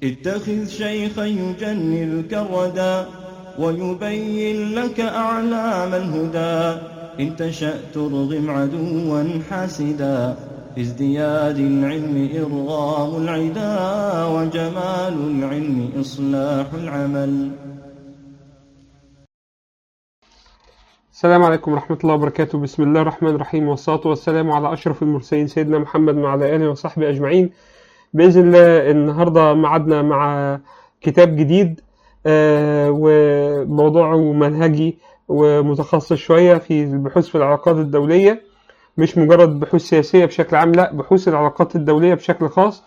اتخذ شيخا يجنلك الردى ويبين لك أعلام الهدى إن تشأ ترغم عدوا حاسدا في ازدياد العلم إرغام العدا وجمال العلم إصلاح العمل السلام عليكم ورحمة الله وبركاته بسم الله الرحمن الرحيم والصلاة والسلام على أشرف المرسلين سيدنا محمد وعلى آله وصحبه أجمعين بإذن الله النهاردة معدنا مع كتاب جديد آه، وموضوعه منهجي ومتخصص شوية في البحوث في العلاقات الدولية مش مجرد بحوث سياسية بشكل عام لا بحوث العلاقات الدولية بشكل خاص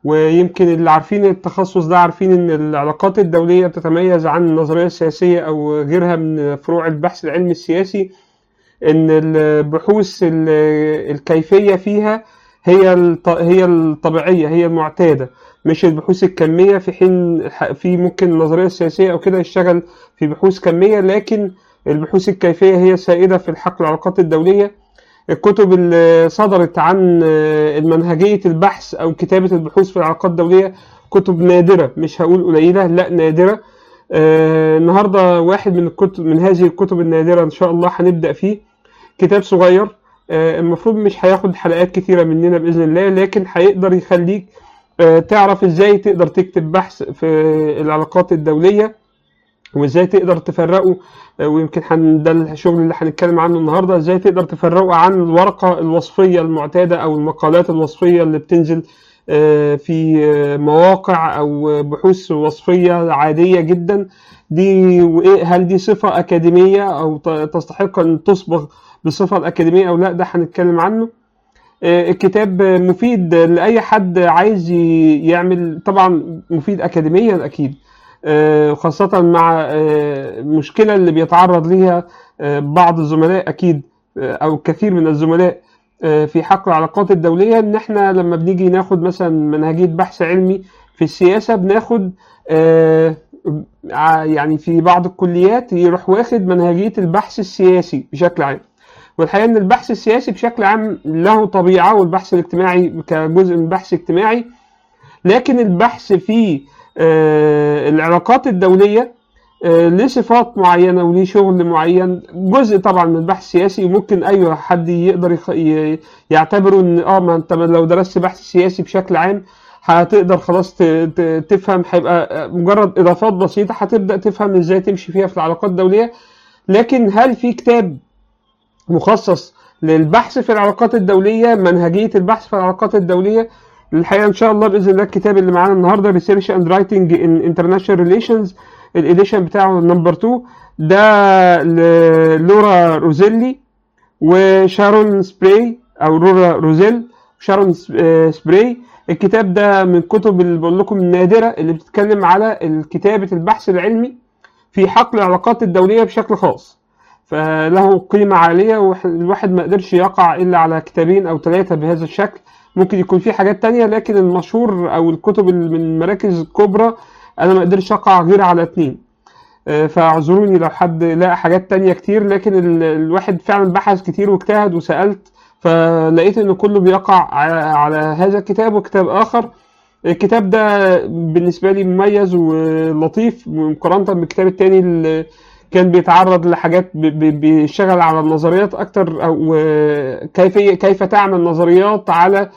ويمكن اللي عارفين التخصص ده عارفين ان العلاقات الدولية بتتميز عن النظرية السياسية او غيرها من فروع البحث العلمي السياسي ان البحوث ال- الكيفية فيها هي الط- هي الطبيعية هي المعتادة مش البحوث الكمية في حين ح- في ممكن النظرية السياسية او كده يشتغل في بحوث كمية لكن البحوث الكيفية هي سائدة في الحق العلاقات الدولية الكتب اللي صدرت عن منهجية البحث أو كتابة البحوث في العلاقات الدولية كتب نادرة مش هقول قليلة لا نادرة آه، النهاردة واحد من الكتب من هذه الكتب النادرة إن شاء الله هنبدأ فيه كتاب صغير آه، المفروض مش هياخد حلقات كتيرة مننا بإذن الله لكن هيقدر يخليك آه، تعرف إزاي تقدر تكتب بحث في العلاقات الدولية وازاي تقدر تفرقه آه، ويمكن حن ده الشغل اللي هنتكلم عنه النهارده ازاي تقدر تفرقه عن الورقه الوصفيه المعتاده او المقالات الوصفيه اللي بتنزل آه، في آه، مواقع او بحوث وصفيه عاديه جدا دي وايه هل دي صفه اكاديميه او ت- تستحق ان تصبغ بالصفه الاكاديميه او لا ده هنتكلم عنه آه، الكتاب مفيد لاي حد عايز ي- يعمل طبعا مفيد اكاديميا اكيد آه، خاصة مع آه، المشكلة اللي بيتعرض ليها آه، بعض الزملاء أكيد آه، أو كثير من الزملاء آه، في حق العلاقات الدولية إن إحنا لما بنيجي ناخد مثلا منهجية بحث علمي في السياسة بناخد آه، ع- يعني في بعض الكليات يروح واخد منهجية البحث السياسي بشكل عام والحقيقة إن البحث السياسي بشكل عام له طبيعة والبحث الاجتماعي كجزء من بحث اجتماعي لكن البحث في آه، العلاقات الدولية آه، ليه صفات معينة وليه شغل معين جزء طبعا من البحث السياسي ممكن أي حد يقدر يخ... ي- يعتبره إن اه ما أنت لو درست بحث سياسي بشكل عام هتقدر خلاص ت... ت... تفهم هيبقى مجرد إضافات بسيطة هتبدأ تفهم إزاي تمشي فيها في العلاقات الدولية لكن هل في كتاب مخصص للبحث في العلاقات الدولية منهجية البحث في العلاقات الدولية الحقيقة إن شاء الله بإذن الله الكتاب اللي معانا النهاردة Research and Writing in International Relations الإديشن بتاعه نمبر 2 ده لورا روزيلي وشارون سبراي أو رورا روزيل وشارون س- آه، سبراي الكتاب ده من كتب اللي بقول لكم النادرة اللي بتتكلم على كتابة البحث العلمي في حقل العلاقات الدولية بشكل خاص فله قيمة عالية والواحد ما قدرش يقع إلا على كتابين أو ثلاثة بهذا الشكل ممكن يكون في حاجات تانية لكن المشهور أو الكتب اللي من مراكز كبرى أنا ما قدرش أقع غير على اتنين آه، فاعذروني لو حد لقى حاجات تانية كتير لكن ال- الواحد فعلا بحث كتير واجتهد وسألت فلقيت إن كله بيقع ع- على هذا الكتاب وكتاب آخر الكتاب ده بالنسبة لي مميز ولطيف مقارنة بالكتاب التاني اللي كان بيتعرض لحاجات ب- ب- بيشتغل على النظريات أكتر أو آه، كيف كيف تعمل نظريات على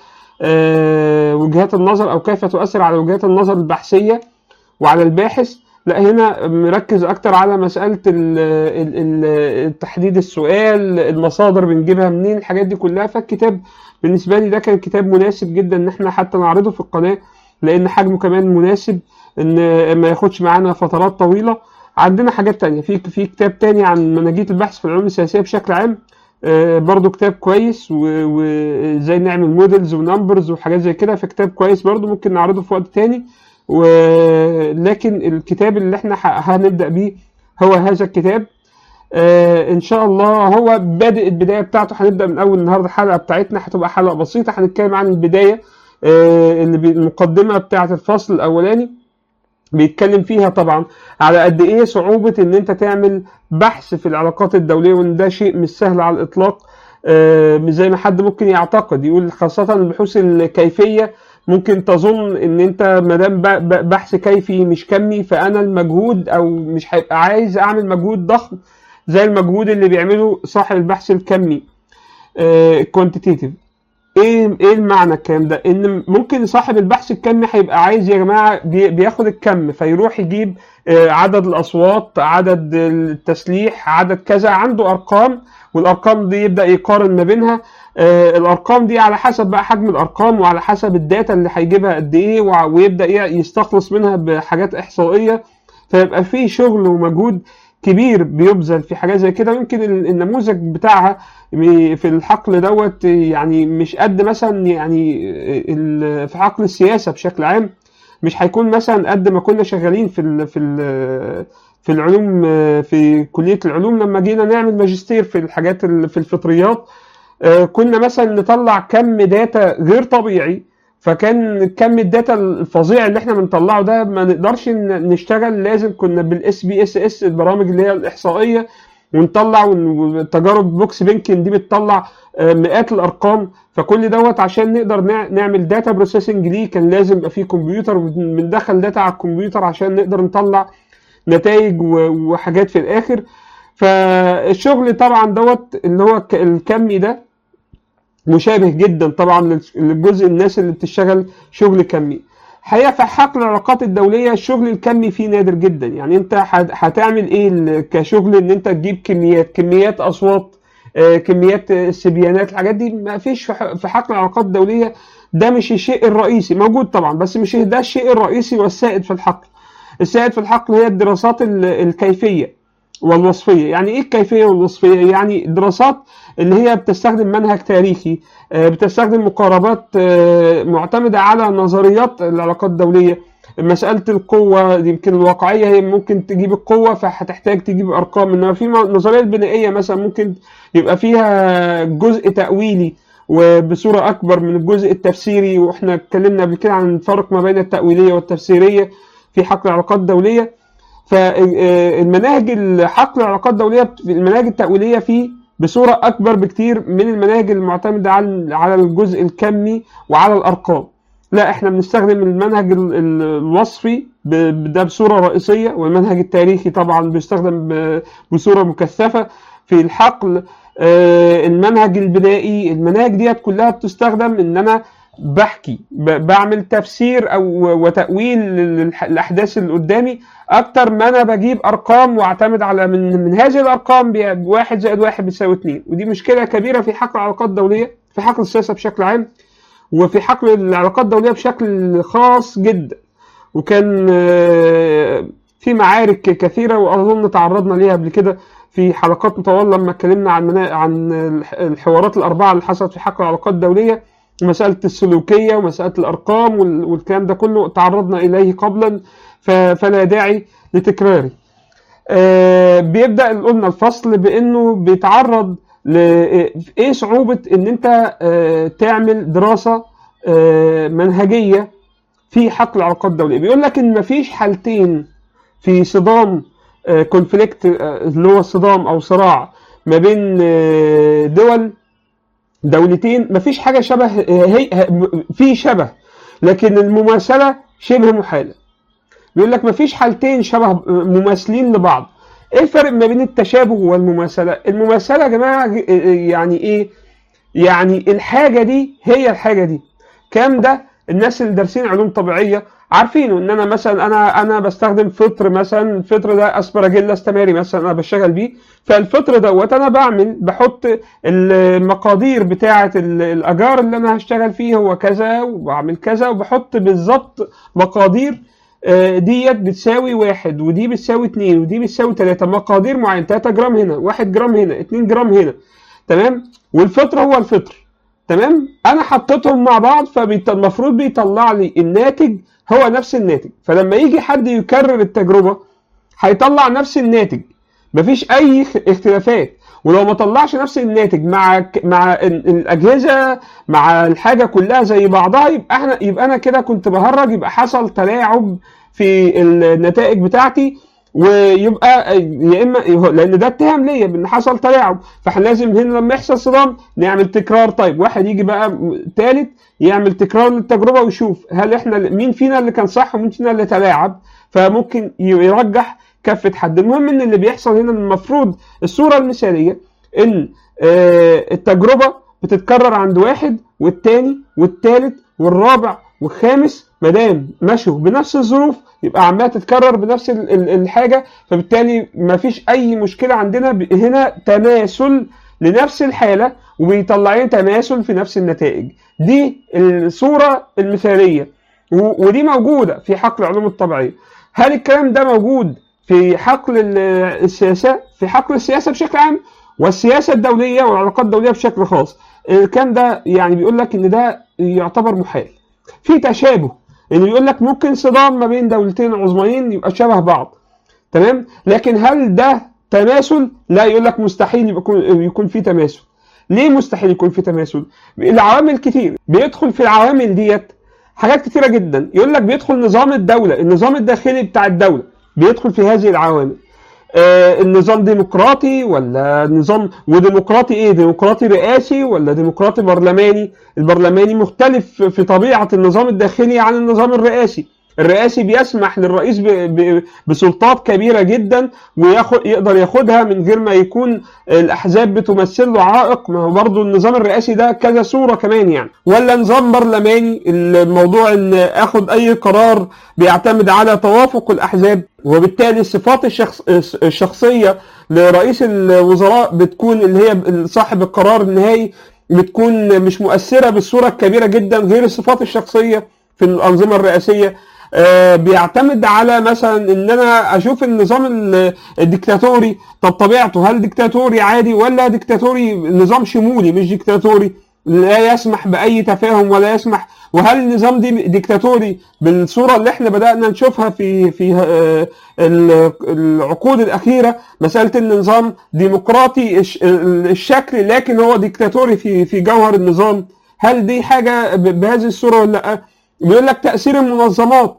آه، وجهات النظر أو كيف تؤثر على وجهات النظر البحثية وعلى الباحث لا هنا مركز أكتر على مسألة ال- ال- ال- تحديد السؤال المصادر بنجيبها منين الحاجات دي كلها فالكتاب بالنسبة لي ده كان كتاب مناسب جدا إن احنا حتى نعرضه في القناة لأن حجمه كمان مناسب إن ما ياخدش معانا فترات طويلة عندنا حاجات تانية في في كتاب تاني عن منهجية البحث في العلوم السياسية بشكل عام آه، برضو كتاب كويس و- وازاي نعمل مودلز ونمبرز وحاجات زي كده فكتاب كويس برضو ممكن نعرضه في وقت تاني ولكن الكتاب اللي احنا ح- هنبدأ بيه هو هذا الكتاب آه ان شاء الله هو بادئ البدايه بتاعته هنبدا من اول النهارده الحلقه بتاعتنا هتبقى حلقه بسيطه هنتكلم عن البدايه آه اللي بي- المقدمه بتاعه الفصل الاولاني بيتكلم فيها طبعا على قد ايه صعوبة ان انت تعمل بحث في العلاقات الدولية وان ده شيء مش سهل على الاطلاق آه، مش زي ما حد ممكن يعتقد يقول خاصة البحوث الكيفية ممكن تظن ان انت ما دام ب- ب- بحث كيفي مش كمي فانا المجهود او مش هيبقى عايز اعمل مجهود ضخم زي المجهود اللي بيعمله صاحب البحث الكمي كوانتيتيف ايه ايه المعنى الكلام ده ان ممكن صاحب البحث الكمي هيبقى عايز يا جماعه بي- بياخد الكم فيروح يجيب آه، عدد الاصوات عدد التسليح عدد كذا عنده ارقام والارقام دي يبدا يقارن ما بينها آه، الارقام دي على حسب بقى حجم الارقام وعلى حسب الداتا اللي هيجيبها قد ايه وع- ويبدا ي- يستخلص منها بحاجات احصائيه فيبقى في شغل ومجهود كبير بيبذل في حاجات زي كده ويمكن ال- النموذج بتاعها في الحقل دوت يعني مش قد مثلا يعني ال- في حقل السياسه بشكل عام مش هيكون مثلا قد ما كنا شغالين في ال في ال في العلوم في كليه العلوم لما جينا نعمل ماجستير في الحاجات ال- في الفطريات آه، كنا مثلا نطلع كم داتا غير طبيعي فكان كم الداتا الفظيع اللي احنا بنطلعه ده ما نقدرش ن- نشتغل لازم كنا بالاس بي اس اس البرامج اللي هي الاحصائيه ونطلع ون- وتجارب بوكس بينكن دي بتطلع آه، مئات الارقام فكل دوت عشان نقدر نع- نعمل داتا بروسيسنج ليه كان لازم يبقى فيه كمبيوتر وبندخل داتا على الكمبيوتر عشان نقدر نطلع نتائج و- وحاجات في الاخر فالشغل طبعا دوت اللي هو ك- الكمي ده مشابه جدا طبعا للش- للجزء الناس اللي بتشتغل شغل كمي حقيقة في حقل العلاقات الدولية الشغل الكمي فيه نادر جدا يعني انت هت- هتعمل ايه ال- كشغل ان انت تجيب كميات كميات اصوات آه، كميات آه، استبيانات الحاجات دي ما فيش في ح- في حقل العلاقات الدولية ده مش الشيء الرئيسي موجود طبعا بس مش ده الشيء الرئيسي والسائد في الحقل السائد في الحقل هي الدراسات ال- الكيفية والوصفية يعني ايه الكيفية والوصفية يعني دراسات اللي هي بتستخدم منهج تاريخي آه، بتستخدم مقاربات آه، معتمدة على نظريات العلاقات الدولية مسألة القوة يمكن الواقعية هي ممكن تجيب القوة فهتحتاج تجيب أرقام إنما في النظرية البنائية مثلا ممكن يبقى فيها جزء تأويلي وبصورة أكبر من الجزء التفسيري وإحنا اتكلمنا قبل كده عن الفرق ما بين التأويلية والتفسيرية في حقل العلاقات الدولية فالمناهج الحقل العلاقات الدولية بت- المناهج التأويلية فيه بصورة أكبر بكتير من المناهج المعتمدة على على الجزء الكمي وعلى الأرقام لا احنا بنستخدم المنهج ال- ال- الوصفي ب- ب- ده بصورة رئيسية والمنهج التاريخي طبعا بيستخدم ب- بصورة مكثفة في الحقل آه، المنهج البدائي المناهج ديت كلها بتستخدم ان انا بحكي ب- بعمل تفسير او وتأويل للح- للاحداث اللي قدامي اكتر ما انا بجيب ارقام واعتمد على من من هذه الارقام بي- واحد زائد واحد بيساوي اتنين ودي مشكله كبيره في حقل العلاقات الدوليه في حقل السياسه بشكل عام وفي حقل العلاقات الدوليه بشكل خاص جدا وكان آه، في معارك كثيره واظن تعرضنا ليها قبل كده في حلقات مطوله لما اتكلمنا عن منا- عن الح- الحوارات الاربعه اللي حصلت في حقل العلاقات الدوليه مساله السلوكيه ومساله الارقام وال- والكلام ده كله تعرضنا اليه قبلا ف- فلا داعي لتكراره آه، بيبدا قلنا الفصل بانه بيتعرض ل ايه صعوبه ان انت آه، تعمل دراسه آه، منهجيه في حقل العلاقات الدوليه بيقول لك ان مفيش حالتين في صدام كونفليكت اللي هو صدام او صراع ما بين آه، دول دولتين مفيش حاجه شبه هي في شبه لكن المماثله شبه محاله بيقول لك مفيش حالتين شبه مماثلين لبعض ايه الفرق ما بين التشابه والمماثله المماثله يا جماعه يعني ايه يعني الحاجه دي هي الحاجه دي كام ده الناس اللي دارسين علوم طبيعيه عارفينه ان انا مثلا انا انا بستخدم فطر مثلا الفطر ده اسبراجيلاس تماري مثلا انا بشتغل بيه فالفطر دوت انا بعمل بحط المقادير بتاعه ال- الاجار اللي انا هشتغل فيه هو كذا وبعمل كذا وبحط بالظبط مقادير آه، ديت بتساوي واحد ودي بتساوي اتنين ودي بتساوي تلاتة مقادير معينة تلاتة جرام هنا واحد جرام هنا اتنين جرام هنا تمام والفطر هو الفطر تمام انا حطيتهم مع بعض فالمفروض بيطلع لي الناتج هو نفس الناتج فلما يجي حد يكرر التجربة هيطلع نفس الناتج مفيش اي اخ- اختلافات ولو ما طلعش نفس الناتج مع ك- مع ال- الاجهزه مع الحاجه كلها زي بعضها يبقى احنا يبقى انا كده كنت بهرج يبقى حصل تلاعب في النتائج بتاعتي ويبقى يا اما لان ده اتهام ليا بان حصل تلاعب فاحنا لازم هنا لما يحصل صدام نعمل تكرار طيب واحد يجي بقى ثالث يعمل تكرار للتجربه ويشوف هل احنا مين فينا اللي كان صح ومين فينا اللي تلاعب فممكن يرجح كفه حد المهم ان اللي بيحصل هنا المفروض الصوره المثاليه ان آه، التجربه بتتكرر عند واحد والتاني والتالت والرابع والخامس ما دام مشوا بنفس الظروف يبقى عماله تتكرر بنفس ال- ال- الحاجه فبالتالي ما فيش اي مشكله عندنا ب- هنا تماثل لنفس الحاله وبيطلعين تماثل في نفس النتائج دي الصوره المثاليه و- ودي موجوده في حقل العلوم الطبيعيه هل الكلام ده موجود في حقل ال- السياسه في حقل السياسه بشكل عام والسياسه الدوليه والعلاقات الدوليه بشكل خاص الكلام ده يعني بيقول لك ان ده يعتبر محال في تشابه اللي بيقول لك ممكن صدام ما بين دولتين عظميين يبقى شبه بعض تمام لكن هل ده تماثل لا يقول لك مستحيل يكون يكون في تماثل ليه مستحيل يكون في تماثل العوامل كتير بيدخل في العوامل ديت حاجات كتيره جدا يقول لك بيدخل نظام الدوله النظام الداخلي بتاع الدوله بيدخل في هذه العوامل آه، النظام ديمقراطي ولا نظام وديمقراطي ايه ديمقراطي رئاسي ولا ديمقراطي برلماني البرلماني مختلف في طبيعة النظام الداخلي عن النظام الرئاسي الرئاسي بيسمح للرئيس ب- ب- بسلطات كبيرة جدا وياخد يقدر ياخدها من غير ما يكون الأحزاب بتمثل له عائق ما هو برضه النظام الرئاسي ده كذا صورة كمان يعني ولا نظام برلماني الموضوع ان اخد اي قرار بيعتمد على توافق الأحزاب وبالتالي الصفات الشخص الشخصية لرئيس الوزراء بتكون اللي هي صاحب القرار النهائي بتكون مش مؤثرة بالصورة الكبيرة جدا غير الصفات الشخصية في الأنظمة الرئاسية آه، بيعتمد على مثلا ان انا اشوف النظام ال- الديكتاتوري طب طبيعته هل ديكتاتوري عادي ولا ديكتاتوري نظام شمولي مش ديكتاتوري لا يسمح باي تفاهم ولا يسمح وهل النظام دي ديكتاتوري بالصوره اللي احنا بدانا نشوفها في في آه، ال- العقود الاخيره مساله النظام ديمقراطي الش- الشكل لكن هو ديكتاتوري في في جوهر النظام هل دي حاجه ب- بهذه الصوره ولا لا بيقول لك تاثير المنظمات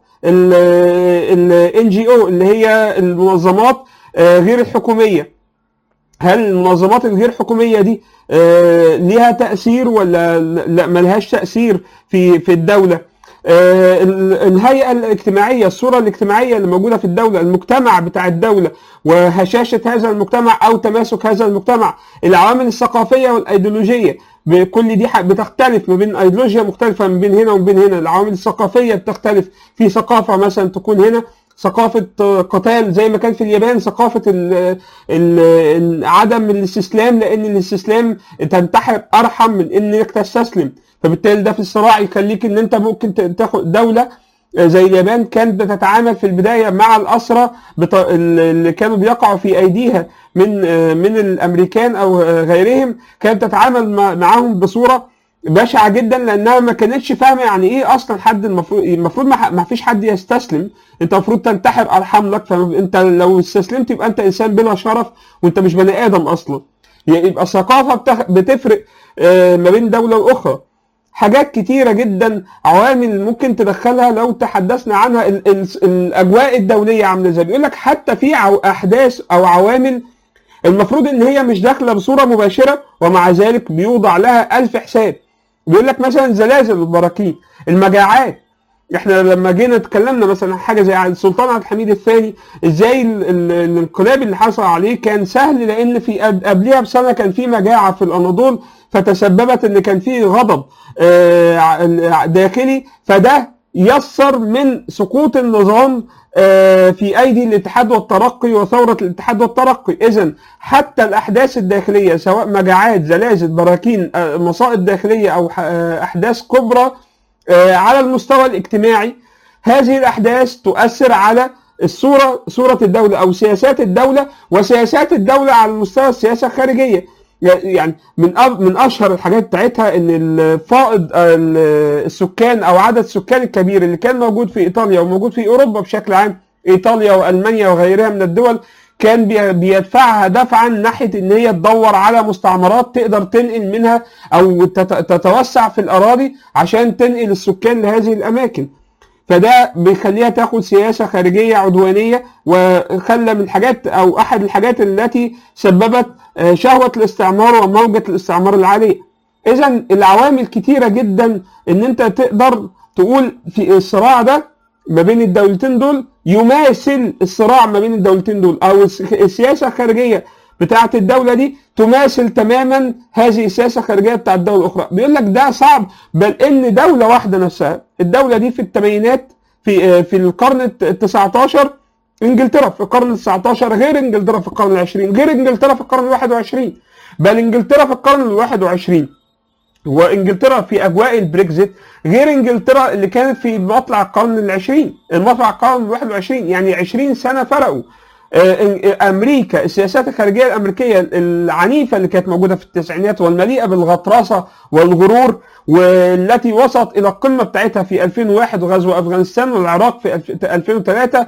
الان جي او اللي هي المنظمات آه، غير الحكوميه هل المنظمات الغير حكوميه دي آه، ليها تاثير ولا لا ملهاش تاثير في في الدوله آه، ال- الهيئه الاجتماعيه الصوره الاجتماعيه اللي موجوده في الدوله المجتمع بتاع الدوله وهشاشه هذا المجتمع او تماسك هذا المجتمع العوامل الثقافيه والايديولوجيه بكل دي ح- بتختلف ما بين ايديولوجيا مختلفه من بين هنا ومن بين هنا العوامل الثقافيه بتختلف في ثقافه مثلا تكون هنا ثقافة قتال زي ما كان في اليابان ثقافة ال ال عدم الاستسلام لأن الاستسلام تنتحر أرحم من إنك تستسلم فبالتالي ده في الصراع يخليك إن أنت ممكن ت- تاخد دولة زي اليابان كانت بتتعامل في البداية مع الأسرى بط- اللي كانوا بيقعوا في أيديها من من الأمريكان أو غيرهم كانت تتعامل مع- معاهم بصورة بشعة جدا لانها ما كانتش فاهمه يعني ايه اصلا حد المفروض المفروض ما ح- ما فيش حد يستسلم انت المفروض تنتحر ارحم لك فانت لو استسلمت يبقى انت انسان بلا شرف وانت مش بني ادم اصلا يبقى الثقافه بتخ- بتفرق آه، ما بين دوله واخرى حاجات كتيرة جدا عوامل ممكن تدخلها لو تحدثنا عنها ال- ال- الأجواء الدولية عاملة ازاي بيقول لك حتى في عو- أحداث أو عوامل المفروض إن هي مش داخلة بصورة مباشرة ومع ذلك بيوضع لها ألف حساب بيقول لك مثلا زلازل والبراكين المجاعات احنا لما جينا اتكلمنا مثلا عن حاجه زي عن السلطان عبد الحميد الثاني ازاي ال- ال- الانقلاب اللي حصل عليه كان سهل لان في قب- قبلها بسنه كان في مجاعه في الاناضول فتسببت ان كان في غضب آه، ع- داخلي فده يسر من سقوط النظام آه، في ايدي الاتحاد والترقي وثوره الاتحاد والترقي اذا حتى الاحداث الداخليه سواء مجاعات زلازل براكين آه، مصائب داخليه او ح- آه، احداث كبرى آه، على المستوى الاجتماعي هذه الاحداث تؤثر على الصوره صوره الدوله او سياسات الدوله وسياسات الدوله على مستوى السياسه الخارجيه يعني من أب من اشهر الحاجات بتاعتها ان الفائض ال- السكان او عدد السكان الكبير اللي كان موجود في ايطاليا وموجود في اوروبا بشكل عام ايطاليا والمانيا وغيرها من الدول كان بي- بيدفعها دفعا ناحيه ان هي تدور على مستعمرات تقدر تنقل منها او تت- تتوسع في الاراضي عشان تنقل السكان لهذه الاماكن فده بيخليها تاخد سياسه خارجيه عدوانيه وخلى من الحاجات او احد الحاجات التي سببت آه، شهوه الاستعمار وموجه الاستعمار العاليه. اذا العوامل كتيره جدا ان انت تقدر تقول في الصراع ده ما بين الدولتين دول يماثل الصراع ما بين الدولتين دول او الس- السياسه الخارجيه بتاعه الدوله دي تماثل تماما هذه السياسه الخارجيه بتاعه الدوله الاخرى بيقول لك ده صعب بل ان دوله واحده نفسها الدوله دي في الثمانينات في في القرن ال 19 انجلترا في القرن ال 19 غير انجلترا في القرن العشرين غير انجلترا في القرن ال 21 بل انجلترا في القرن ال 21 وانجلترا في اجواء البريكزيت غير انجلترا اللي كانت في مطلع القرن العشرين المطلع القرن الواحد وعشرين يعني عشرين سنة فرقوا آه، آه، امريكا السياسات الخارجيه الامريكيه العنيفه اللي كانت موجوده في التسعينات والمليئه بالغطرسه والغرور والتي وصلت الى القمه بتاعتها في 2001 وغزو افغانستان والعراق في 2003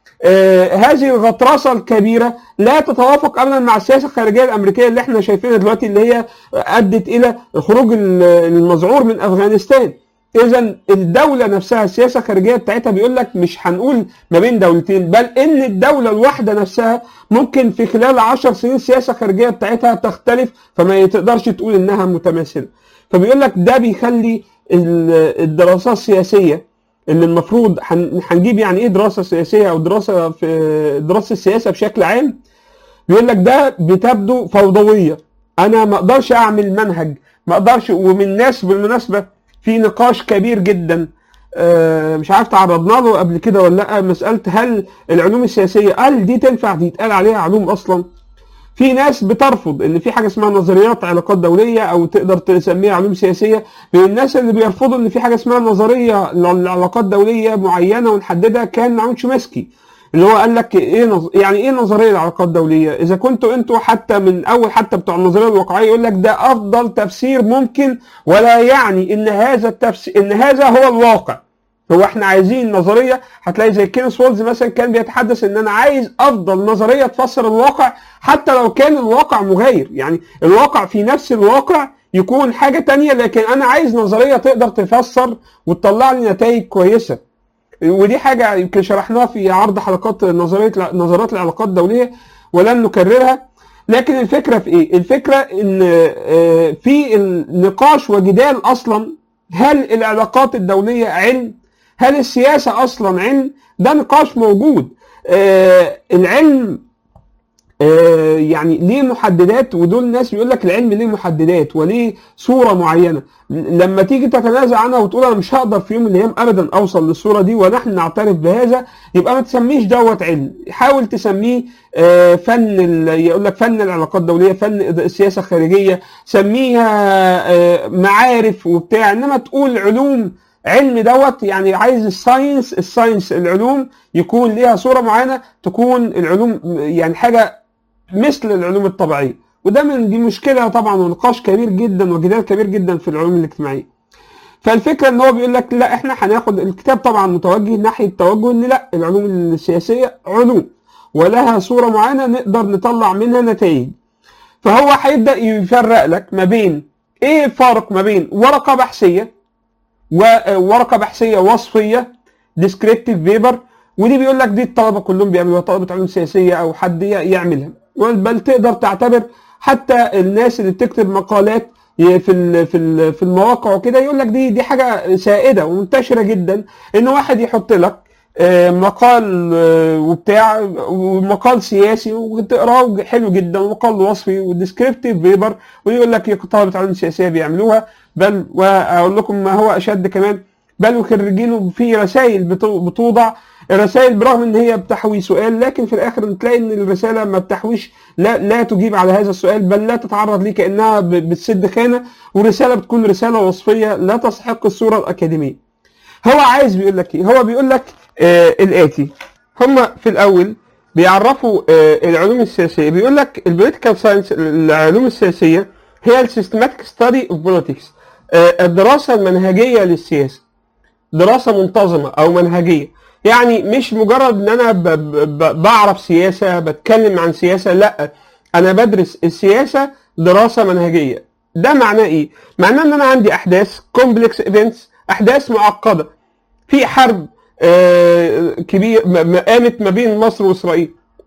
آه، هذه الغطرسه الكبيره لا تتوافق ابدا مع السياسه الخارجيه الامريكيه اللي احنا شايفينها دلوقتي اللي هي ادت الى خروج ال- المذعور من افغانستان اذا الدوله نفسها السياسه الخارجيه بتاعتها بيقول لك مش هنقول ما بين دولتين بل ان الدوله الواحده نفسها ممكن في خلال عشر سنين السياسه الخارجيه بتاعتها تختلف فما تقدرش تقول انها متماثله فبيقول لك ده بيخلي ال- الدراسات السياسيه اللي المفروض هن- هنجيب يعني ايه دراسه سياسيه او دراسه في دراسه السياسه بشكل عام بيقول لك ده بتبدو فوضويه انا ما اقدرش اعمل منهج ما اقدرش ومن ناس بالمناسبه في نقاش كبير جدا آه، مش عارف تعرضنا له قبل كده ولا لا مساله هل العلوم السياسيه هل دي تنفع دي يتقال عليها علوم اصلا في ناس بترفض ان في حاجه اسمها نظريات علاقات دوليه او تقدر تسميها علوم سياسيه من الناس اللي بيرفضوا ان في حاجه اسمها نظريه لعلاقات دوليه معينه ونحددها كان معون شومسكي اللي هو قال لك ايه نظ... يعني ايه نظريه العلاقات الدوليه اذا كنتوا انتوا حتى من اول حتى بتوع النظريه الواقعيه يقول لك ده افضل تفسير ممكن ولا يعني ان هذا التفسير ان هذا هو الواقع هو احنا عايزين نظريه هتلاقي زي كينيس وولز مثلا كان بيتحدث ان انا عايز افضل نظريه تفسر الواقع حتى لو كان الواقع مغاير يعني الواقع في نفس الواقع يكون حاجه تانية لكن انا عايز نظريه تقدر تفسر وتطلع لي نتائج كويسه ودي حاجه يمكن شرحناها في عرض حلقات نظريه نظريات العلاقات الدوليه ولن نكررها لكن الفكره في ايه؟ الفكره ان آه، في النقاش وجدال اصلا هل العلاقات الدوليه علم؟ هل السياسه اصلا علم؟ ده نقاش موجود آه، العلم آه، يعني ليه محددات ودول ناس بيقول لك العلم ليه محددات وليه صوره معينه لما تيجي تتنازع عنها وتقول انا مش هقدر في يوم من الايام ابدا اوصل للصوره دي ونحن نعترف بهذا يبقى ما تسميش دوت علم حاول تسميه آه، فن ال- يقول لك فن العلاقات الدوليه فن السياسه الخارجيه سميها آه، معارف وبتاع انما تقول علوم علم دوت يعني عايز الساينس الساينس العلوم يكون ليها صوره معينه تكون العلوم يعني حاجه مثل العلوم الطبيعيه وده من دي مشكله طبعا ونقاش كبير جدا وجدال كبير جدا في العلوم الاجتماعيه فالفكره ان هو بيقول لك لا احنا هناخد الكتاب طبعا متوجه ناحيه توجه ان لا العلوم السياسيه علوم ولها صوره معينه نقدر نطلع منها نتائج فهو هيبدا يفرق لك ما بين ايه الفارق ما بين ورقه بحثيه وورقه بحثيه وصفيه ديسكريبتيف بيبر ودي بيقول لك دي الطلبه كلهم بيعملوها طلبه علوم سياسيه او حد ي- يعملها بل تقدر تعتبر حتى الناس اللي بتكتب مقالات ي- في ال- في ال- في المواقع وكده يقول لك دي دي حاجه سائده ومنتشره جدا ان واحد يحط لك آه، مقال آه، وبتاع ومقال سياسي وتقراه حلو جدا ومقال وصفي وديسكريبتيف بيبر ويقول لك يا طلبه علوم سياسيه بيعملوها بل واقول لكم ما هو اشد كمان بل وخريجين في رسائل بتو- بتوضع الرسائل برغم ان هي بتحوي سؤال لكن في الاخر تلاقي ان الرساله ما بتحويش لا لا تجيب على هذا السؤال بل لا تتعرض ليه كانها ب- بتسد خانه ورساله بتكون رساله وصفيه لا تستحق الصوره الاكاديميه. هو عايز بيقول لك ايه؟ هو بيقول لك آه الاتي هم في الاول بيعرفوا آه العلوم السياسيه بيقول لك البوليتيكال ساينس العلوم السياسيه هي السيستماتيك ستادي اوف بوليتكس الدراسه المنهجيه للسياسه دراسه منتظمه او منهجيه يعني مش مجرد ان انا ب- ب- بعرف سياسه بتكلم عن سياسه لا انا بدرس السياسه دراسه منهجيه ده معناه ايه معناه ان انا عندي احداث كومبلكس ايفنتس احداث معقده في حرب آه، كبير م- م- قامت ما بين مصر واسرائيل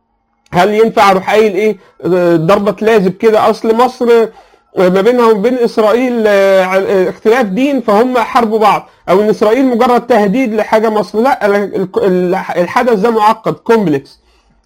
هل ينفع اروح قايل ايه آه، ضربة لازم كده اصل مصر آه، ما بينها وبين اسرائيل آه، ع- آه، اختلاف دين فهم حاربوا بعض او ان اسرائيل مجرد تهديد لحاجه مصر لا ال- ال- الحدث ده معقد كومبلكس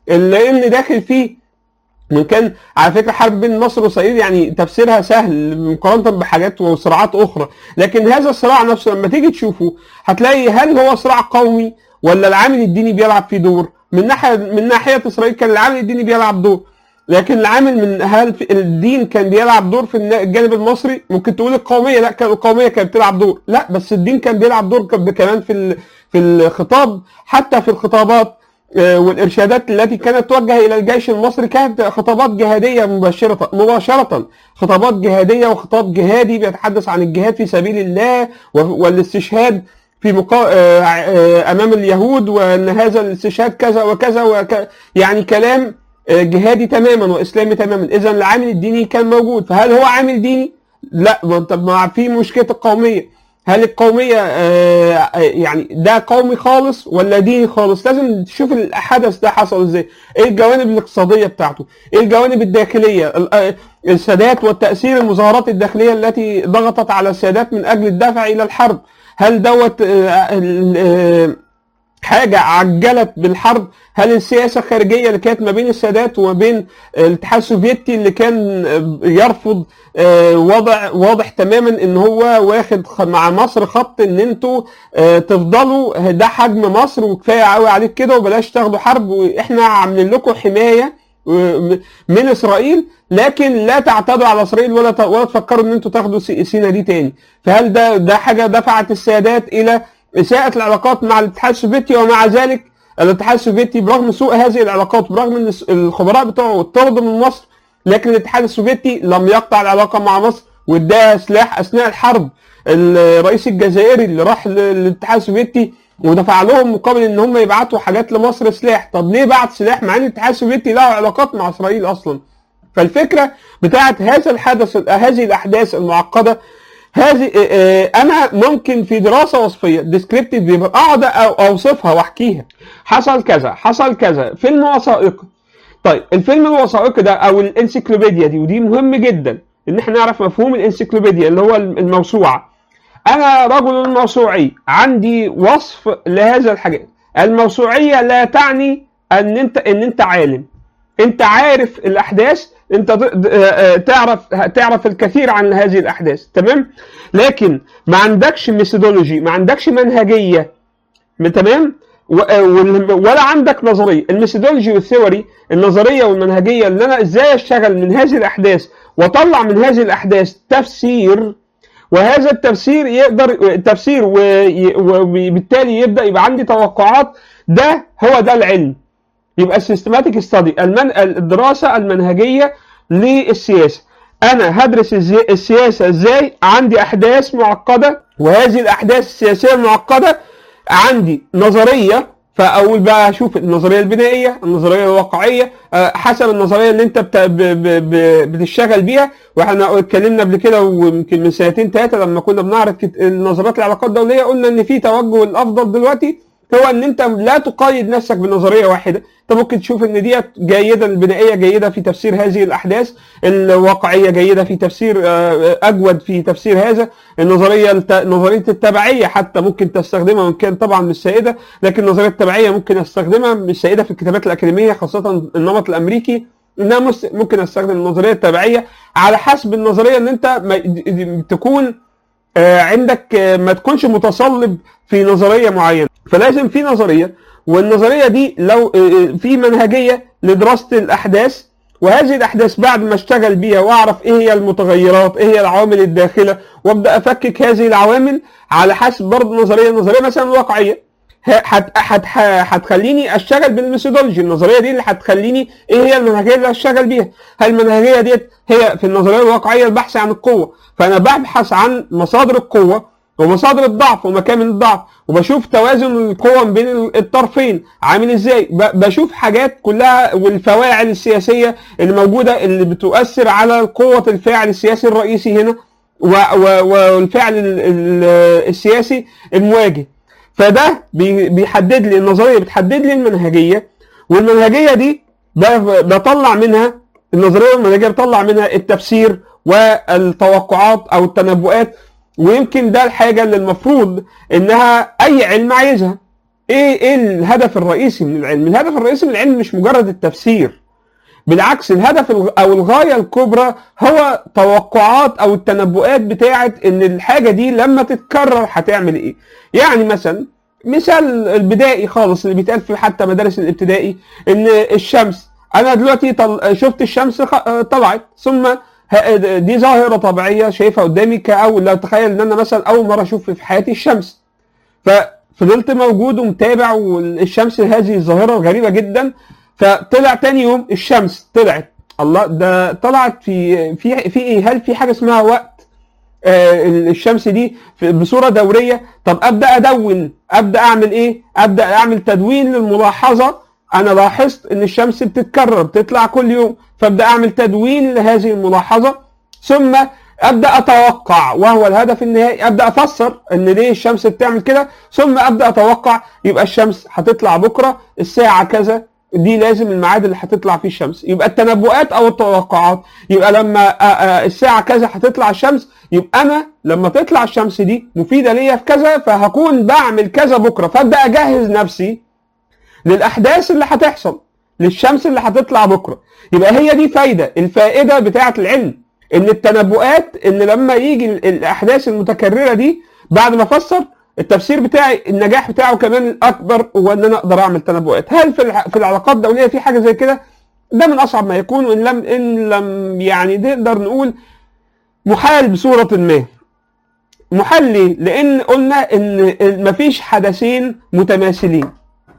لان داخل فيه وان كان على فكره حرب بين مصر واسرائيل يعني تفسيرها سهل مقارنه بحاجات وصراعات اخرى لكن هذا الصراع نفسه لما تيجي تشوفه هتلاقي هل هو صراع قومي ولا العامل الديني بيلعب فيه دور من ناحيه من ناحيه اسرائيل كان العامل الديني بيلعب دور لكن العامل من هل في- الدين كان بيلعب دور في النا- الجانب المصري ممكن تقول القوميه لا كان القوميه كانت بتلعب دور لا بس الدين كان بيلعب دور كب- كمان في ال- في الخطاب حتى في الخطابات آه، والارشادات التي كانت توجه الى الجيش المصري كانت خطابات جهاديه مباشره مباشره خطابات جهاديه وخطاب جهادي بيتحدث عن الجهاد في سبيل الله و- والاستشهاد في مقا... آه، آه، امام اليهود وان هذا الاستشهاد كذا وكذا وك... يعني كلام آه، جهادي تماما واسلامي تماما اذا العامل الديني كان موجود فهل هو عامل ديني؟ لا ما طب ما في مشكله القوميه هل القومية آه، آه، يعني ده قومي خالص ولا ديني خالص لازم تشوف الحدث ده حصل ازاي ايه الجوانب الاقتصادية بتاعته ايه الجوانب الداخلية ال- آه، السادات والتأثير المظاهرات الداخلية التي ضغطت على السادات من أجل الدفع إلى الحرب هل دوت آه، ال- آه، حاجة عجلت بالحرب هل السياسة الخارجية اللي كانت ما بين السادات وما بين الاتحاد السوفيتي اللي كان يرفض آه، وضع واضح تماما ان هو واخد خ- مع مصر خط ان انتوا آه، تفضلوا ده حجم مصر وكفايه قوي عليك كده وبلاش تاخدوا حرب واحنا عاملين لكم حمايه آه، من اسرائيل لكن لا تعتدوا على اسرائيل ولا ت- ولا تفكروا ان انتوا تاخدوا سي- سينا دي تاني فهل ده ده حاجه دفعت السادات الى اساءه العلاقات مع الاتحاد السوفيتي ومع ذلك الاتحاد السوفيتي برغم سوء هذه العلاقات برغم ان الس- الخبراء بتوعه طردوا من مصر لكن الاتحاد السوفيتي لم يقطع العلاقه مع مصر واداها سلاح اثناء الحرب الرئيس الجزائري اللي راح ل- للاتحاد السوفيتي ودفع لهم مقابل ان هم يبعتوا حاجات لمصر سلاح طب ليه بعت سلاح مع ان الاتحاد السوفيتي له علاقات مع اسرائيل اصلا فالفكره بتاعت هذا الحدث هذه الاحداث المعقده هذه آه، انا ممكن في دراسه وصفيه ديسكريبتيف بيبر اقعد أو- اوصفها واحكيها حصل كذا حصل كذا فيلم وثائقي طيب الفيلم الوثائقي ده او الانسيكلوبيديا دي ودي مهم جدا ان احنا نعرف مفهوم الانسيكلوبيديا اللي هو الموسوعه انا رجل موسوعي عندي وصف لهذا الحاجات الموسوعيه لا تعني ان انت ان انت عالم انت عارف الاحداث انت ت- آه، آه، تعرف تعرف الكثير عن هذه الاحداث تمام لكن ما عندكش ميثودولوجي ما عندكش منهجيه م- تمام و- آه، وال- ولا عندك نظريه الميثودولوجي والثيوري النظريه والمنهجيه اللي انا ازاي اشتغل من هذه الاحداث واطلع من هذه الاحداث تفسير وهذا التفسير يقدر تفسير وي- وبالتالي يبدا يبقى عندي توقعات ده هو ده العلم يبقى السيستماتيك ستادي المن... الدراسه المنهجيه للسياسه انا هدرس الزي... السياسه ازاي عندي احداث معقده وهذه الاحداث السياسيه المعقده عندي نظريه فاول بقى اشوف النظريه البنائيه النظريه الواقعيه آه، حسب النظريه اللي انت بت... ب... ب... ب... بتشتغل بيها واحنا اتكلمنا قبل كده ويمكن من سنتين ثلاثه لما كنا بنعرض كت... النظريات العلاقات الدوليه قلنا ان في توجه الافضل دلوقتي هو ان انت لا تقيد نفسك بنظريه واحده انت ممكن تشوف ان ديت جيده البنائيه جيده في تفسير هذه الاحداث الواقعيه جيده في تفسير آه، اجود في تفسير هذا النظريه الت... نظريه التبعيه حتى ممكن تستخدمها وان كان طبعا مش سائده لكن النظريه التبعيه ممكن استخدمها مش سائده في الكتابات الاكاديميه خاصه النمط الامريكي انها مس- ممكن استخدم النظريه التبعيه على حسب النظريه ان انت ما... تكون آه، عندك آه، ما تكونش متصلب في نظريه معينه فلازم في نظريه والنظريه دي لو آه، آه، في منهجيه لدراسه الاحداث وهذه الاحداث بعد ما اشتغل بيها واعرف ايه هي المتغيرات ايه هي العوامل الداخله وابدا افكك هذه العوامل على حسب برضه نظريه نظريه مثلا واقعيه ه- هت- هت- هتخليني اشتغل بالميثودولوجي النظريه دي اللي هتخليني ايه هي المنهجيه اللي اشتغل بيها هل المنهجيه ديت هي في النظريه الواقعيه البحث عن القوه فانا ببحث عن مصادر القوه ومصادر الضعف ومكامن الضعف وبشوف توازن القوى بين الطرفين عامل ازاي ب- بشوف حاجات كلها والفواعل السياسيه اللي موجوده اللي بتؤثر على قوه الفاعل السياسي الرئيسي هنا و- و- والفعل ال- ال- السياسي المواجه فده بي- بيحدد لي النظريه بتحدد لي المنهجيه والمنهجيه دي ب- بطلع منها النظريه والمنهجيه بطلع منها التفسير والتوقعات او التنبؤات ويمكن ده الحاجه اللي المفروض انها اي علم عايزها ايه ايه الهدف الرئيسي من العلم الهدف الرئيسي من العلم مش مجرد التفسير بالعكس الهدف الغ- او الغايه الكبرى هو توقعات او التنبؤات بتاعه ان الحاجه دي لما تتكرر هتعمل ايه يعني مثلا مثال البدائي خالص اللي بيتقال في حتى مدارس الابتدائي ان الشمس انا دلوقتي طل... شفت الشمس خ- طلعت ثم ه- دي ظاهره طبيعيه شايفها قدامي كاول لو تخيل ان انا مثلا اول مره اشوف في حياتي الشمس ففضلت موجود ومتابع والشمس هذه الظاهره غريبه جدا فطلع تاني يوم الشمس طلعت الله ده طلعت في في في ايه هل في حاجه اسمها وقت آه الشمس دي في- بصوره دوريه طب ابدا ادون ابدا اعمل ايه ابدا اعمل تدوين للملاحظه انا لاحظت ان الشمس بتتكرر بتطلع كل يوم فابدا اعمل تدوين لهذه الملاحظه ثم ابدا اتوقع وهو الهدف النهائي ابدا افسر ان ليه الشمس بتعمل كده ثم ابدا اتوقع يبقى الشمس هتطلع بكره الساعه كذا دي لازم الميعاد اللي هتطلع فيه الشمس يبقى التنبؤات او التوقعات يبقى لما آه، آه، الساعه كذا هتطلع الشمس يبقى انا لما تطلع الشمس دي مفيده ليا في كذا فهكون بعمل كذا بكره فابدا اجهز نفسي للاحداث اللي هتحصل للشمس اللي هتطلع بكره يبقى هي دي فايده الفائده بتاعه العلم ان التنبؤات ان لما يجي ال- الاحداث المتكرره دي بعد ما افسر التفسير بتاعي النجاح بتاعه كمان الاكبر هو ان انا اقدر اعمل تنبؤات هل في الع- في العلاقات الدوليه في حاجه زي كده ده من اصعب ما يكون وان لم ان لم يعني نقدر نقول محال بصوره ما محال ليه؟ لان قلنا ان مفيش حدثين متماثلين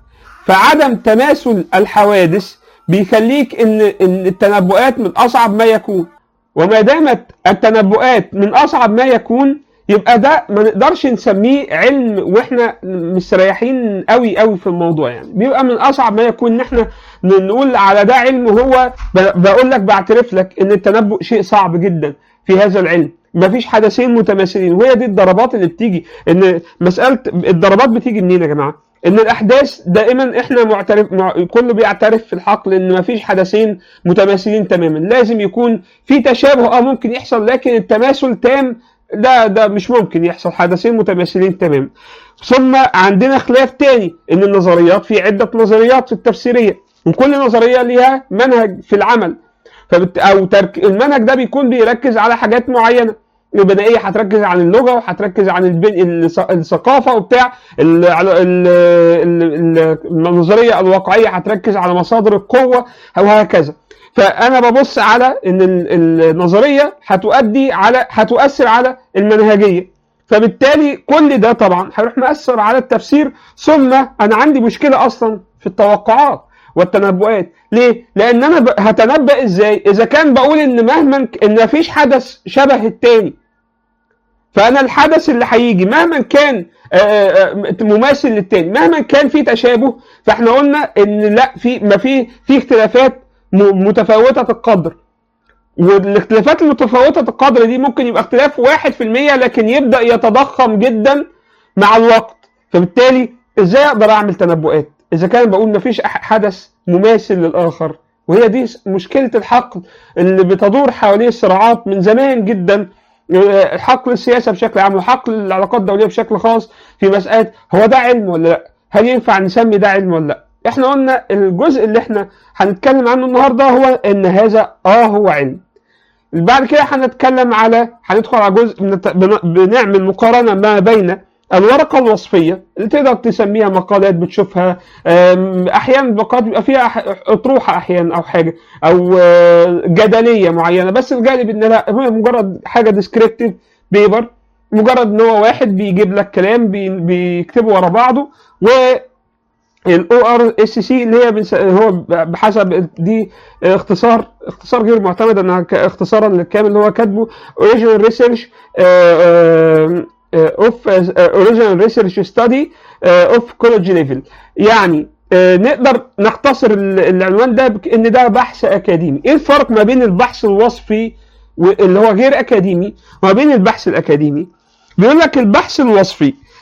فعدم تماثل الحوادث بيخليك ان ان التنبؤات من اصعب ما يكون وما دامت التنبؤات من اصعب ما يكون يبقى ده ما نقدرش نسميه علم واحنا مستريحين قوي قوي في الموضوع يعني بيبقى من اصعب ما يكون ان احنا ن- نقول على ده علم وهو ب- بقول لك بعترف لك ان التنبؤ شيء صعب جدا في هذا العلم مفيش حدثين متماثلين وهي دي الضربات اللي بتيجي ان مساله الضربات بتيجي منين يا جماعه ان الاحداث دائما احنا معترف مع كله بيعترف في الحقل ان مفيش حدثين متماثلين تماما لازم يكون في تشابه اه ممكن يحصل لكن التماثل تام ده ده مش ممكن يحصل حدثين متماثلين تماما ثم عندنا خلاف تاني ان النظريات في عده نظريات في التفسيريه وكل نظريه ليها منهج في العمل فبت... او ترك... المنهج ده بيكون بيركز على حاجات معينه البدائيه هتركز عن اللغه وهتركز عن البن... الث- الثقافه وبتاع ال... على- ال... ال... ال- النظريه الواقعيه هتركز على مصادر القوه وهكذا فانا ببص على ان ال- النظريه هتؤدي على هتؤثر على المنهجيه فبالتالي كل ده طبعا هيروح مأثر على التفسير ثم انا عندي مشكله اصلا في التوقعات والتنبؤات ليه لان انا ب- هتنبأ ازاي اذا كان بقول ان مهما ك- ان مفيش حدث شبه التاني فانا الحدث اللي هيجي مهما كان آه، آه، مماثل للتاني مهما كان في تشابه فاحنا قلنا ان لا في ما في في اختلافات م- متفاوته القدر والاختلافات المتفاوته القدر دي ممكن يبقى اختلاف واحد في المية لكن يبدا يتضخم جدا مع الوقت فبالتالي ازاي اقدر اعمل تنبؤات اذا كان بقول مفيش أح- حدث مماثل للاخر وهي دي س- مشكله الحقل اللي بتدور حواليه الصراعات من زمان جدا آه، حقل السياسه بشكل عام وحقل العلاقات الدوليه بشكل خاص في مساله هو ده علم ولا لا؟ هل ينفع نسمي ده علم ولا لا؟ احنا قلنا الجزء اللي احنا هنتكلم عنه النهارده هو ان هذا اه هو علم. بعد كده هنتكلم على هندخل على جزء بنت- بن- بنعمل مقارنه ما بين الورقه الوصفيه اللي تقدر تسميها مقالات بتشوفها أم، احيانا مقالات بيبقى فيها أح- اطروحه احيانا او حاجه او آه، جدليه معينه بس الغالب ان لا هو مجرد حاجه ديسكريبتيف بيبر مجرد ان هو واحد بيجيب لك كلام بي- بيكتبه ورا بعضه و الاو ار اس سي اللي هي بنس- هو بحسب دي اختصار اختصار غير معتمد انها ك- اختصارا للكامل اللي هو كاتبه اوريجينال ريسيرش اوف اوريجينال ريسيرش ستادي اوف كولج ليفل يعني آه، نقدر نختصر ال- العنوان ده بك- ان ده بحث اكاديمي ايه الفرق ما بين البحث الوصفي و- اللي هو غير اكاديمي وما بين البحث الاكاديمي بيقول لك البحث الوصفي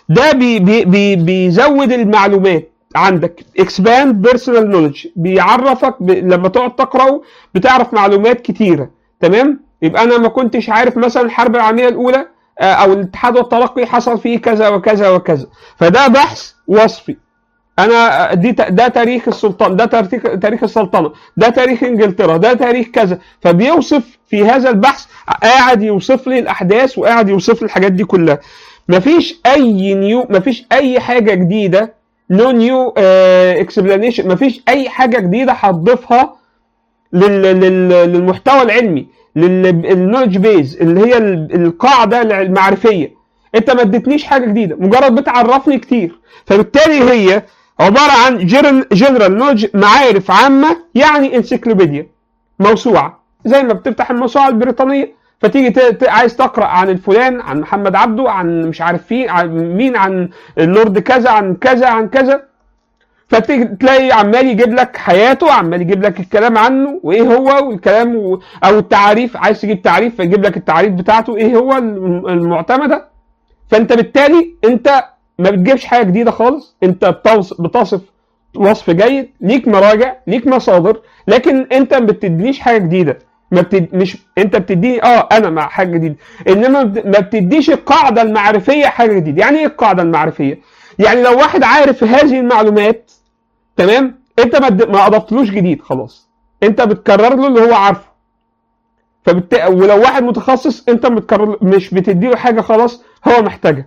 ده بي بي بي بيزود المعلومات عندك expand personal knowledge بيعرفك ب... لما تقعد تقراه بتعرف معلومات كتيره تمام يبقى انا ما كنتش عارف مثلا الحرب العالميه الاولى آه، او الاتحاد والترقي حصل فيه كذا وكذا وكذا فده بحث وصفي انا دي ت- ده تاريخ السلطان ده تاريخ تاريخ السلطنه ده تاريخ انجلترا ده تاريخ كذا فبيوصف في هذا البحث قاعد يوصف لي الاحداث وقاعد يوصف لي الحاجات دي كلها مفيش اي نيو مفيش اي حاجه جديده نو نيو اكسبلانيشن مفيش اي حاجه جديده هتضيفها لل... لل... للمحتوى العلمي للنولج بيز اللي هي ال- القاعده المعرفيه انت ما اديتنيش حاجه جديده مجرد بتعرفني كتير فبالتالي هي عباره عن جنرال نولج معارف عامه يعني انسيكلوبيديا موسوعه زي ما بتفتح الموسوعه البريطانيه فتيجي ت... ت... عايز تقرا عن الفلان عن محمد عبده عن مش عارف فين عن مين عن اللورد كذا عن كذا عن كذا فتيجي تلاقي عمال يجيب لك حياته عمال يجيب لك الكلام عنه وايه هو والكلام و... او التعاريف عايز تجيب تعريف فيجيب لك التعريف بتاعته ايه هو الم- المعتمده فانت بالتالي انت ما بتجيبش حاجه جديده خالص انت بتوصف, بتصف وصف جيد ليك مراجع ليك مصادر لكن انت ما بتدينيش حاجه جديده ما بتد... مش انت بتديني اه انا مع حاجه جديده انما ما بت- ما بتديش القاعده المعرفيه حاجه جديده يعني ايه القاعده المعرفيه يعني لو واحد عارف هذه المعلومات تمام انت ما اد- ما اضفتلوش جديد خلاص انت بتكرر له اللي هو عارفه فبالت... ولو واحد متخصص انت بتكرر مش بتديله حاجه خلاص هو محتاجها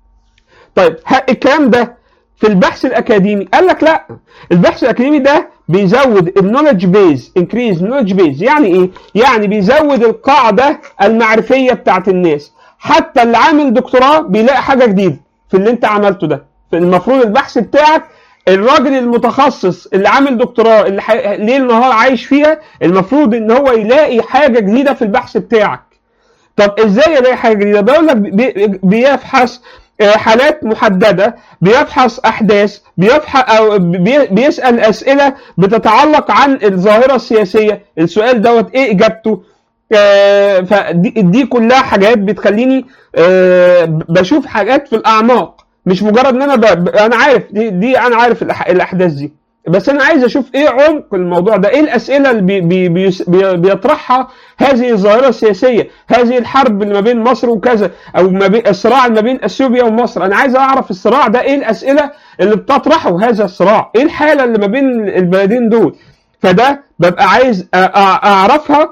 طيب ه- الكلام ده في البحث الاكاديمي قال لك لا البحث الاكاديمي ده بيزود النولج بيز انكريز نولج بيز يعني ايه يعني بيزود القاعده المعرفيه بتاعت الناس حتى اللي عامل دكتوراه بيلاقي حاجه جديده في اللي انت عملته ده المفروض البحث بتاعك الراجل المتخصص اللي عامل دكتوراه اللي حي... ليل نهار عايش فيها المفروض ان هو يلاقي حاجه جديده في البحث بتاعك طب ازاي الاقي حاجه جديده بقول لك بي- بيبحث آه، حالات محدده بيبحث احداث بيبحث او بي- بيسال اسئله بتتعلق عن الظاهره السياسيه السؤال دوت ايه اجابته آه، فدي دي كلها حاجات بتخليني آه، بشوف حاجات في الاعماق مش مجرد ان انا ب... ب- انا عارف دي, دي انا عارف الأح... الاحداث دي بس انا عايز اشوف ايه عمق الموضوع ده ايه الاسئله اللي بي... بي... بي... بي... بيطرحها هذه الظاهره السياسيه هذه الحرب اللي ما بين مصر وكذا او ما بين الصراع اللي ما بين اثيوبيا ومصر انا عايز اعرف الصراع ده ايه الاسئله اللي بتطرحه هذا الصراع ايه الحاله اللي ما بين البلدين دول فده ببقى عايز أ- أ- اعرفها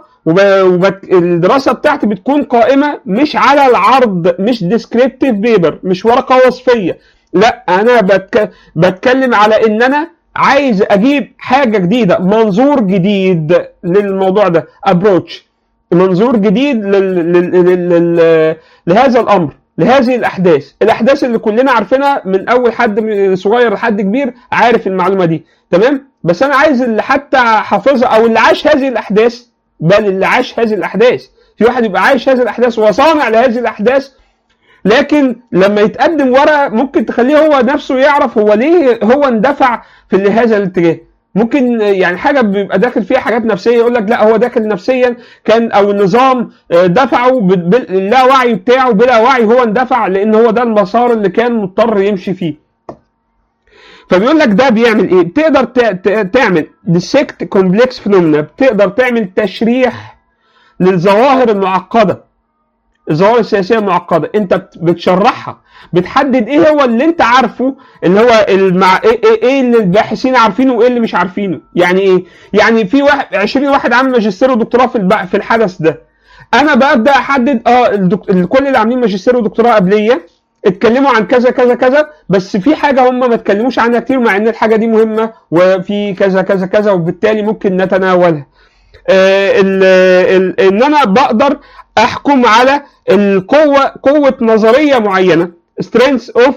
والدراسه بتاعتي بتكون قائمه مش على العرض مش ديسكريبتيف بيبر مش ورقه وصفيه لا انا بتك... بتكلم على ان انا عايز اجيب حاجه جديده منظور جديد للموضوع ده ابروتش منظور جديد لل... لل... لل... لل... لهذا الامر لهذه الاحداث الاحداث اللي كلنا عارفينها من اول حد من صغير لحد كبير عارف المعلومه دي تمام بس انا عايز اللي حتى حافظها او اللي عاش هذه الاحداث بل اللي عاش هذه الاحداث في واحد يبقى عايش هذه الاحداث وصانع لهذه الاحداث لكن لما يتقدم ورقه ممكن تخليه هو نفسه يعرف هو ليه هو اندفع في هذا الاتجاه ممكن يعني حاجه بيبقى داخل فيها حاجات نفسيه يقول لك لا هو داخل نفسيا كان او النظام آه، دفعه بال- باللا وعي بتاعه بلا وعي هو اندفع لان هو ده المسار اللي كان مضطر يمشي فيه فبيقول لك ده بيعمل ايه؟ بتقدر ت- ت- تعمل ديسكت كومبلكس فينومينا بتقدر تعمل تشريح للظواهر المعقده الظواهر السياسيه المعقده انت بت- بتشرحها بتحدد ايه هو اللي انت عارفه اللي هو المع... ايه, إيه, إيه اللي الباحثين عارفينه وايه اللي مش عارفينه يعني ايه يعني في واحد 20 واحد عامل ماجستير ودكتوراه في الب... في الحدث ده انا ببدا احدد اه الدك... كل اللي عاملين ماجستير ودكتوراه قبليه اتكلموا عن كذا كذا كذا بس في حاجه هم ما اتكلموش عنها كتير مع ان الحاجه دي مهمه وفي كذا كذا كذا وبالتالي ممكن نتناولها آه، ال- ال- ان انا بقدر احكم على القوه قوه نظريه معينه strengths اوف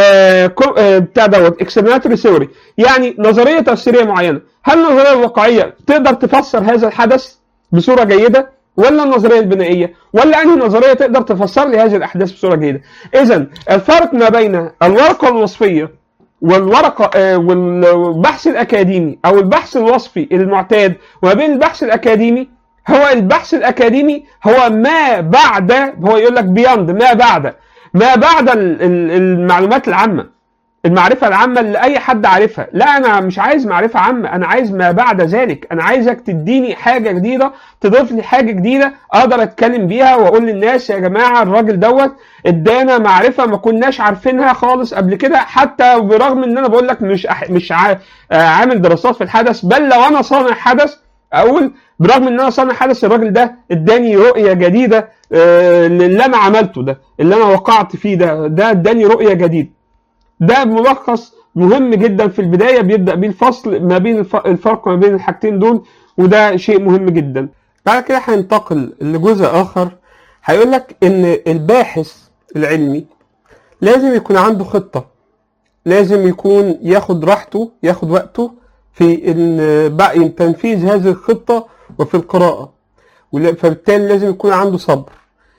بتاع دوت explanatory theory يعني نظريه تفسيريه معينه هل النظريه الواقعيه تقدر تفسر هذا الحدث بصوره جيده ولا النظريه البنائيه ولا انهي نظريه تقدر تفسر لي هذه الاحداث بصوره جيده اذا الفرق ما بين الورقه الوصفيه والورقه آه، والبحث الاكاديمي او البحث الوصفي المعتاد وما بين البحث الاكاديمي هو البحث الاكاديمي هو ما بعد هو يقول لك بياند ما بعد ما بعد ال- ال- المعلومات العامه المعرفة العامة اللي أي حد عارفها، لا أنا مش عايز معرفة عامة، أنا عايز ما بعد ذلك، أنا عايزك تديني حاجة جديدة، تضيف لي حاجة جديدة أقدر أتكلم بيها وأقول للناس يا جماعة الراجل دوت إدانا معرفة ما كناش عارفينها خالص قبل كده، حتى برغم إن أنا بقول لك مش أح... مش ع... آه، عامل دراسات في الحدث، بل لو أنا صانع حدث أقول برغم إن أنا صانع حدث الراجل ده إداني رؤية جديدة آه، للي أنا عملته ده، اللي أنا وقعت فيه ده، ده إداني رؤية جديدة. ده ملخص مهم جدا في البدايه بيبدا بيه الفصل ما بين الف- الفرق ما بين الحاجتين دول وده شيء مهم جدا بعد كده هننتقل لجزء اخر هيقول لك ان الباحث العلمي لازم يكون عنده خطه لازم يكون ياخد راحته ياخد وقته في إن- بقى تنفيذ هذه الخطه وفي القراءه ولا- فبالتالي لازم يكون عنده صبر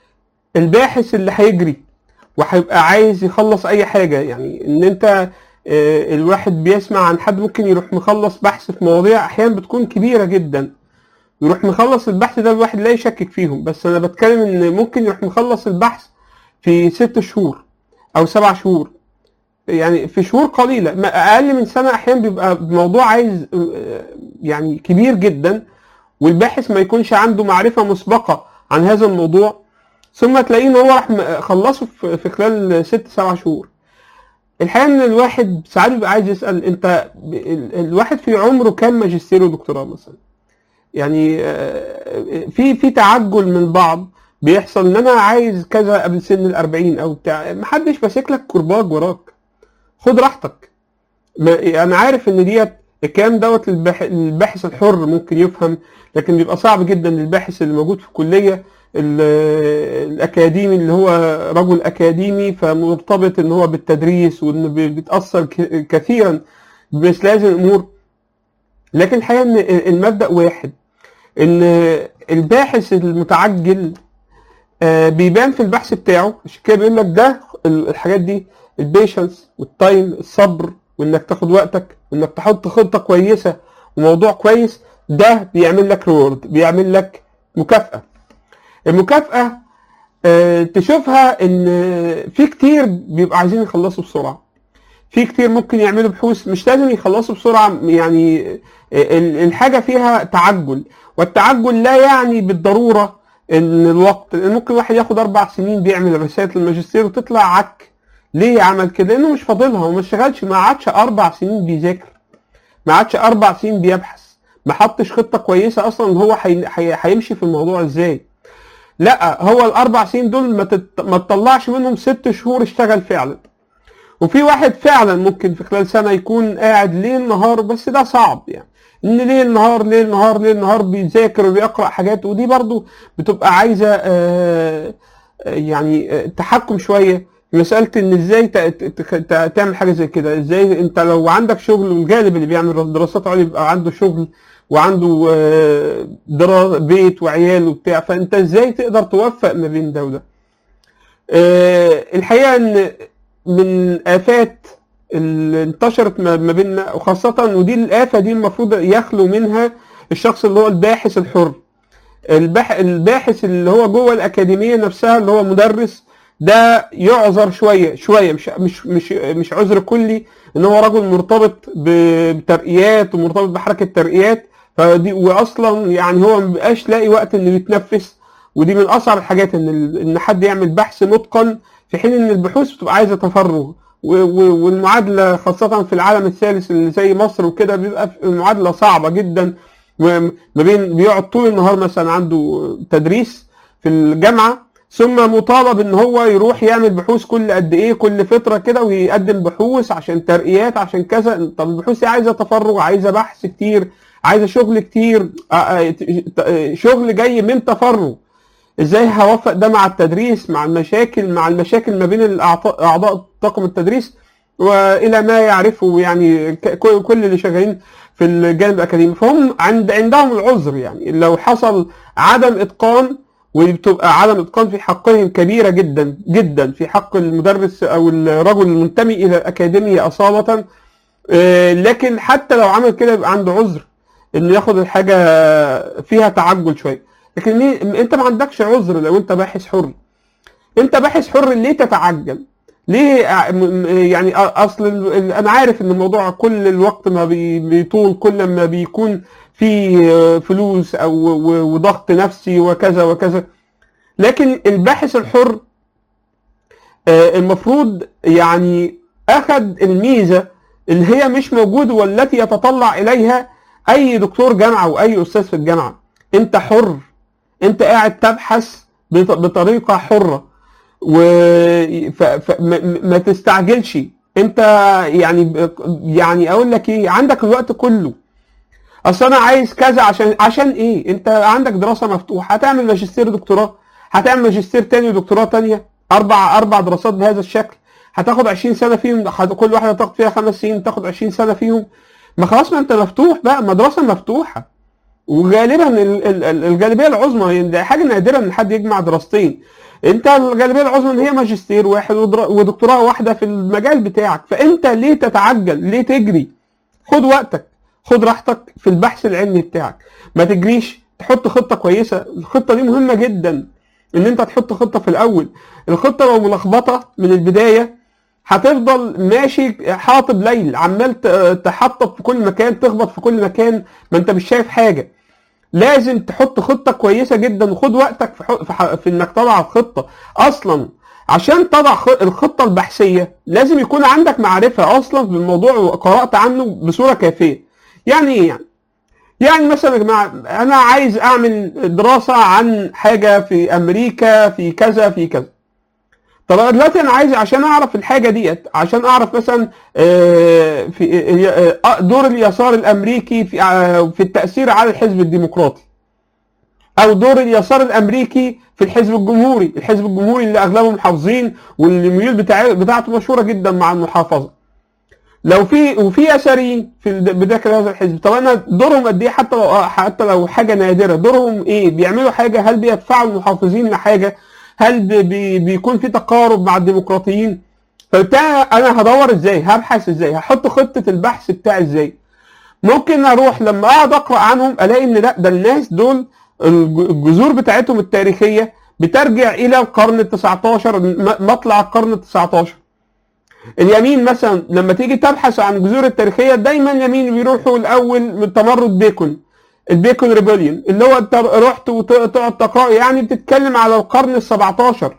الباحث اللي هيجري وهيبقى عايز يخلص اي حاجه يعني ان انت آه، الواحد بيسمع عن حد ممكن يروح مخلص بحث في مواضيع احيانا بتكون كبيره جدا يروح مخلص البحث ده الواحد لا يشكك فيهم بس انا بتكلم ان ممكن يروح مخلص البحث في ست شهور او سبع شهور يعني في شهور قليله ما اقل من سنه احيانا بيبقى الموضوع عايز آه، يعني كبير جدا والباحث ما يكونش عنده معرفه مسبقه عن هذا الموضوع ثم تلاقيه ان هو راح م- خلصه في في خلال ست سبع شهور الحقيقه ان الواحد ساعات بيبقى عايز يسال انت ب- ال- الواحد في عمره كام ماجستير ودكتوراه مثلا يعني آه، في في تعجل من البعض بيحصل ان انا عايز كذا قبل سن الأربعين او بتاع محدش ماسك لك كرباج وراك خد راحتك ما انا عارف ان ديت الكلام دوت للباح- للباحث الحر ممكن يفهم لكن بيبقى صعب جدا للباحث اللي موجود في الكليه ال- الاكاديمي اللي هو رجل اكاديمي فمرتبط ان هو بالتدريس وانه بي- بيتاثر ك- كثيرا بمثل هذه الامور لكن الحقيقه ان المبدا واحد ان الباحث المتعجل آه، بيبان في البحث بتاعه عشان كده بيقول لك ده ال- الحاجات دي البيشنس والتايم الصبر وانك تاخد وقتك وانك تحط خطه كويسه وموضوع كويس ده بيعمل لك ريورد بيعمل لك مكافاه المكافاه آه، تشوفها ان في كتير بيبقى عايزين يخلصوا بسرعه في كتير ممكن يعملوا بحوث مش لازم يخلصوا بسرعه يعني ال- الحاجه فيها تعجل والتعجل لا يعني بالضروره ان الوقت لأن ممكن واحد ياخد اربع سنين بيعمل رساله الماجستير وتطلع عك ليه عمل كده؟ لانه مش فاضلها وما اشتغلش ما عادش اربع سنين بيذاكر ما عادش اربع سنين بيبحث ما حطش خطه كويسه اصلا هو هي- هي- هيمشي في الموضوع ازاي لا هو الاربع سنين دول ما, تت... ما تطلعش منهم ست شهور اشتغل فعلا وفي واحد فعلا ممكن في خلال سنه يكون قاعد ليل نهار بس ده صعب يعني ان ليل نهار ليل نهار ليل نهار بيذاكر وبيقرا حاجات ودي برضو بتبقى عايزه آه، آه، يعني آه، تحكم شويه في مساله ان ازاي ت- ت- ت- تعمل حاجه زي كده ازاي انت لو عندك شغل والغالب اللي بيعمل دراسات عليا بيبقى عنده شغل وعنده آه، درا بيت وعيال وبتاع فانت ازاي تقدر توفق ما بين ده وده آه، الحقيقه ان من آفات اللي انتشرت ما ما بيننا وخاصة ودي الآفة دي المفروض يخلو منها الشخص اللي هو الباحث الحر الباح الباحث اللي هو جوه الأكاديمية نفسها اللي هو مدرس ده يعذر شوية شوية مش مش مش مش عذر كلي ان هو رجل مرتبط ب- بترقيات ومرتبط بحركة ترقيات فدي واصلا يعني هو ما بيبقاش لاقي وقت انه يتنفس ودي من اصعب الحاجات ان ال- ان حد يعمل بحث متقن في حين ان البحوث بتبقى عايزه تفرغ و- و- والمعادله خاصه في العالم الثالث اللي زي مصر وكده بيبقى المعادله صعبه جدا ما بين بيقعد طول النهار مثلا عنده تدريس في الجامعه ثم مطالب ان هو يروح يعمل بحوث كل قد ايه كل فتره كده ويقدم بحوث عشان ترقيات عشان كذا طب البحوث دي عايزه تفرغ عايزه بحث كتير عايزه شغل كتير آه، آه، ت- شغل جاي من تفرغ ازاي هوفق ده مع التدريس مع المشاكل مع المشاكل ما بين الأعط- اعضاء طاقم التدريس والى ما يعرفه يعني ك- كل كل اللي شغالين في الجانب الاكاديمي فهم عند عندهم العذر يعني لو حصل عدم اتقان وبتبقى عدم اتقان في حقهم كبيره جدا جدا في حق المدرس او الرجل المنتمي الى الاكاديميه اصاله آه، لكن حتى لو عمل كده يبقى عنده عذر انه ياخد الحاجه فيها تعجل شويه لكن مين انت ما عندكش عذر لو انت باحث حر انت باحث حر ليه تتعجل ليه ع- م- م- يعني أ- اصل ال- ال- انا عارف ان الموضوع كل الوقت ما بي- بيطول كل ما بيكون في آه، فلوس او و- وضغط نفسي وكذا وكذا لكن الباحث الحر آه، المفروض يعني اخذ الميزه اللي هي مش موجوده والتي يتطلع اليها اي دكتور جامعه واي استاذ في الجامعه انت حر انت قاعد تبحث بط- بطريقه حره و ف... ف... ما... ما تستعجلش انت يعني ب- يعني اقول لك ايه عندك الوقت كله اصل انا عايز كذا عشان عشان ايه انت عندك دراسه مفتوحه هتعمل ماجستير دكتوراه هتعمل ماجستير تاني ودكتوراه تانية اربع اربع دراسات بهذا الشكل هتاخد 20 سنه فيهم هت- كل واحده تاخد فيها خمس سنين تاخد 20 سنه فيهم ما خلاص ما انت مفتوح بقى مدرسه مفتوحه وغالبا ال- ال- ال- الغالبيه العظمى يعني ده حاجه نادره ان حد يجمع دراستين انت الغالبيه العظمى ان هي ماجستير واحد ودرا- ودكتوراه واحده في المجال بتاعك فانت ليه تتعجل ليه تجري خد وقتك خد راحتك في البحث العلمي بتاعك ما تجريش تحط خطه كويسه الخطه دي مهمه جدا ان انت تحط خطه في الاول الخطه لو ملخبطه من البدايه هتفضل ماشي حاطب ليل عمال ت- تحطب في كل مكان تخبط في كل مكان ما انت مش شايف حاجه لازم تحط خطه كويسه جدا وخد وقتك في, ح- في, ح- في انك تضع الخطه اصلا عشان تضع خ- الخطه البحثيه لازم يكون عندك معرفه اصلا بالموضوع وقرات عنه بصوره كافيه يعني ايه يعني يعني مثلا يا جماعه انا عايز اعمل دراسه عن حاجه في امريكا في كذا في كذا طب أنا دلوقتي انا عايز عشان اعرف الحاجه ديت عشان اعرف مثلا آه، في آه، آه، دور اليسار الامريكي في آه، في التاثير على الحزب الديمقراطي او دور اليسار الامريكي في الحزب الجمهوري الحزب الجمهوري اللي اغلبهم محافظين والميول بتاع بتاعته مشهوره جدا مع المحافظه لو في وفي يساريين في الد- بداخل هذا الحزب طب انا دورهم قد ايه حتى لو حتى لو حاجه نادره دورهم ايه بيعملوا حاجه هل بيدفعوا المحافظين لحاجه هل بي بي بيكون في تقارب مع الديمقراطيين فبالتالي انا هدور ازاي هبحث ازاي هحط خطه البحث بتاعي ازاي ممكن اروح لما اقعد اقرا عنهم الاقي ان لا ده الناس دول الج- الجذور بتاعتهم التاريخيه بترجع الى القرن ال 19 م- مطلع القرن ال 19 اليمين مثلا لما تيجي تبحث عن الجذور التاريخيه دايما اليمين بيروحوا الاول من تمرد بيكون البيكون ريبليون اللي هو انت رحت وتقعد تقرا يعني بتتكلم على القرن ال 17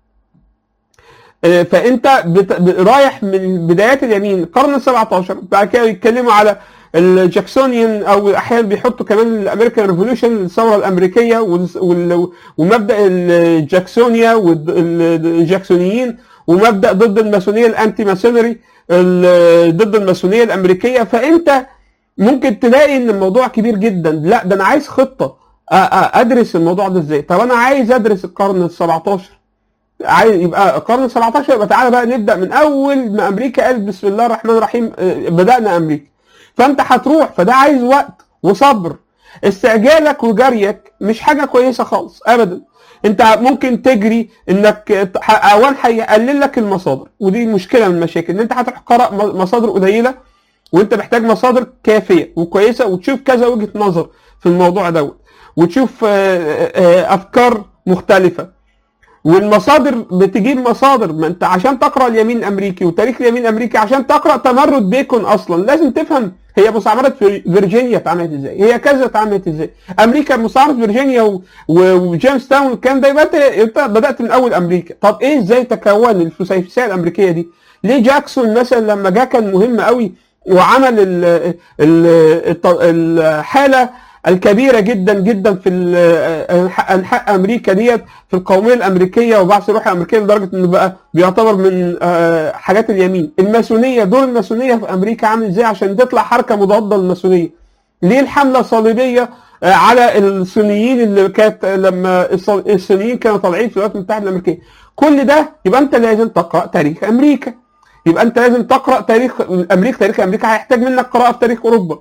آه، فانت بت... ب- رايح من بدايات اليمين القرن ال 17 بعد كده يتكلموا على الجاكسونيان او احيانا بيحطوا كمان الامريكان ريفولوشن الثوره الامريكيه وال... وال... ومبدا الجاكسونيا والجاكسونيين ومبدا ضد الماسونيه الانتي ماسونري ال- ضد الماسونيه الامريكيه فانت ممكن تلاقي ان الموضوع كبير جدا لا ده انا عايز خطه أ- أ- ادرس الموضوع ده ازاي طب انا عايز ادرس القرن ال 17 عايز يبقى القرن ال 17 يبقى تعالى بقى نبدا من اول ما امريكا قالت بسم الله الرحمن الرحيم آه، بدانا امريكا فانت هتروح فده عايز وقت وصبر استعجالك وجريك مش حاجه كويسه خالص ابدا انت ممكن تجري انك ت- ح- اولا هيقلل لك المصادر ودي مشكله من المشاكل ان انت هتروح تقرا م- مصادر قليله وانت محتاج مصادر كافيه وكويسه وتشوف كذا وجهه نظر في الموضوع دوت وتشوف آه، آه، افكار مختلفه والمصادر بتجيب مصادر ما انت عشان تقرا اليمين الامريكي وتاريخ اليمين الامريكي عشان تقرا تمرد بيكون اصلا لازم تفهم هي مستعمره في- فيرجينيا اتعملت ازاي هي كذا اتعملت ازاي امريكا مستعمره فيرجينيا و- و- وجيمس تاون والكلام ده يبقى انت انت بدات من اول امريكا طب ايه ازاي تكون الفسيفساء الامريكيه دي ليه جاكسون مثلا لما جه كان مهم قوي وعمل ال ال الط- الحاله الكبيره جدا جدا في ال- انحاء امريكا ديت في القوميه الامريكيه وبعث الروح الامريكيه لدرجه انه بقى بيعتبر من آه، حاجات اليمين الماسونيه دور الماسونيه في امريكا عامل ازاي عشان تطلع حركه مضاده للماسونيه ليه الحمله الصليبيه آه، على الصينيين اللي كانت لما الص- الصينيين كانوا طالعين في الولايات المتحده الامريكيه كل ده يبقى انت لازم تقرا تاريخ امريكا يبقى انت لازم تقرا تاريخ امريكا تاريخ امريكا هيحتاج منك قراءه في تاريخ اوروبا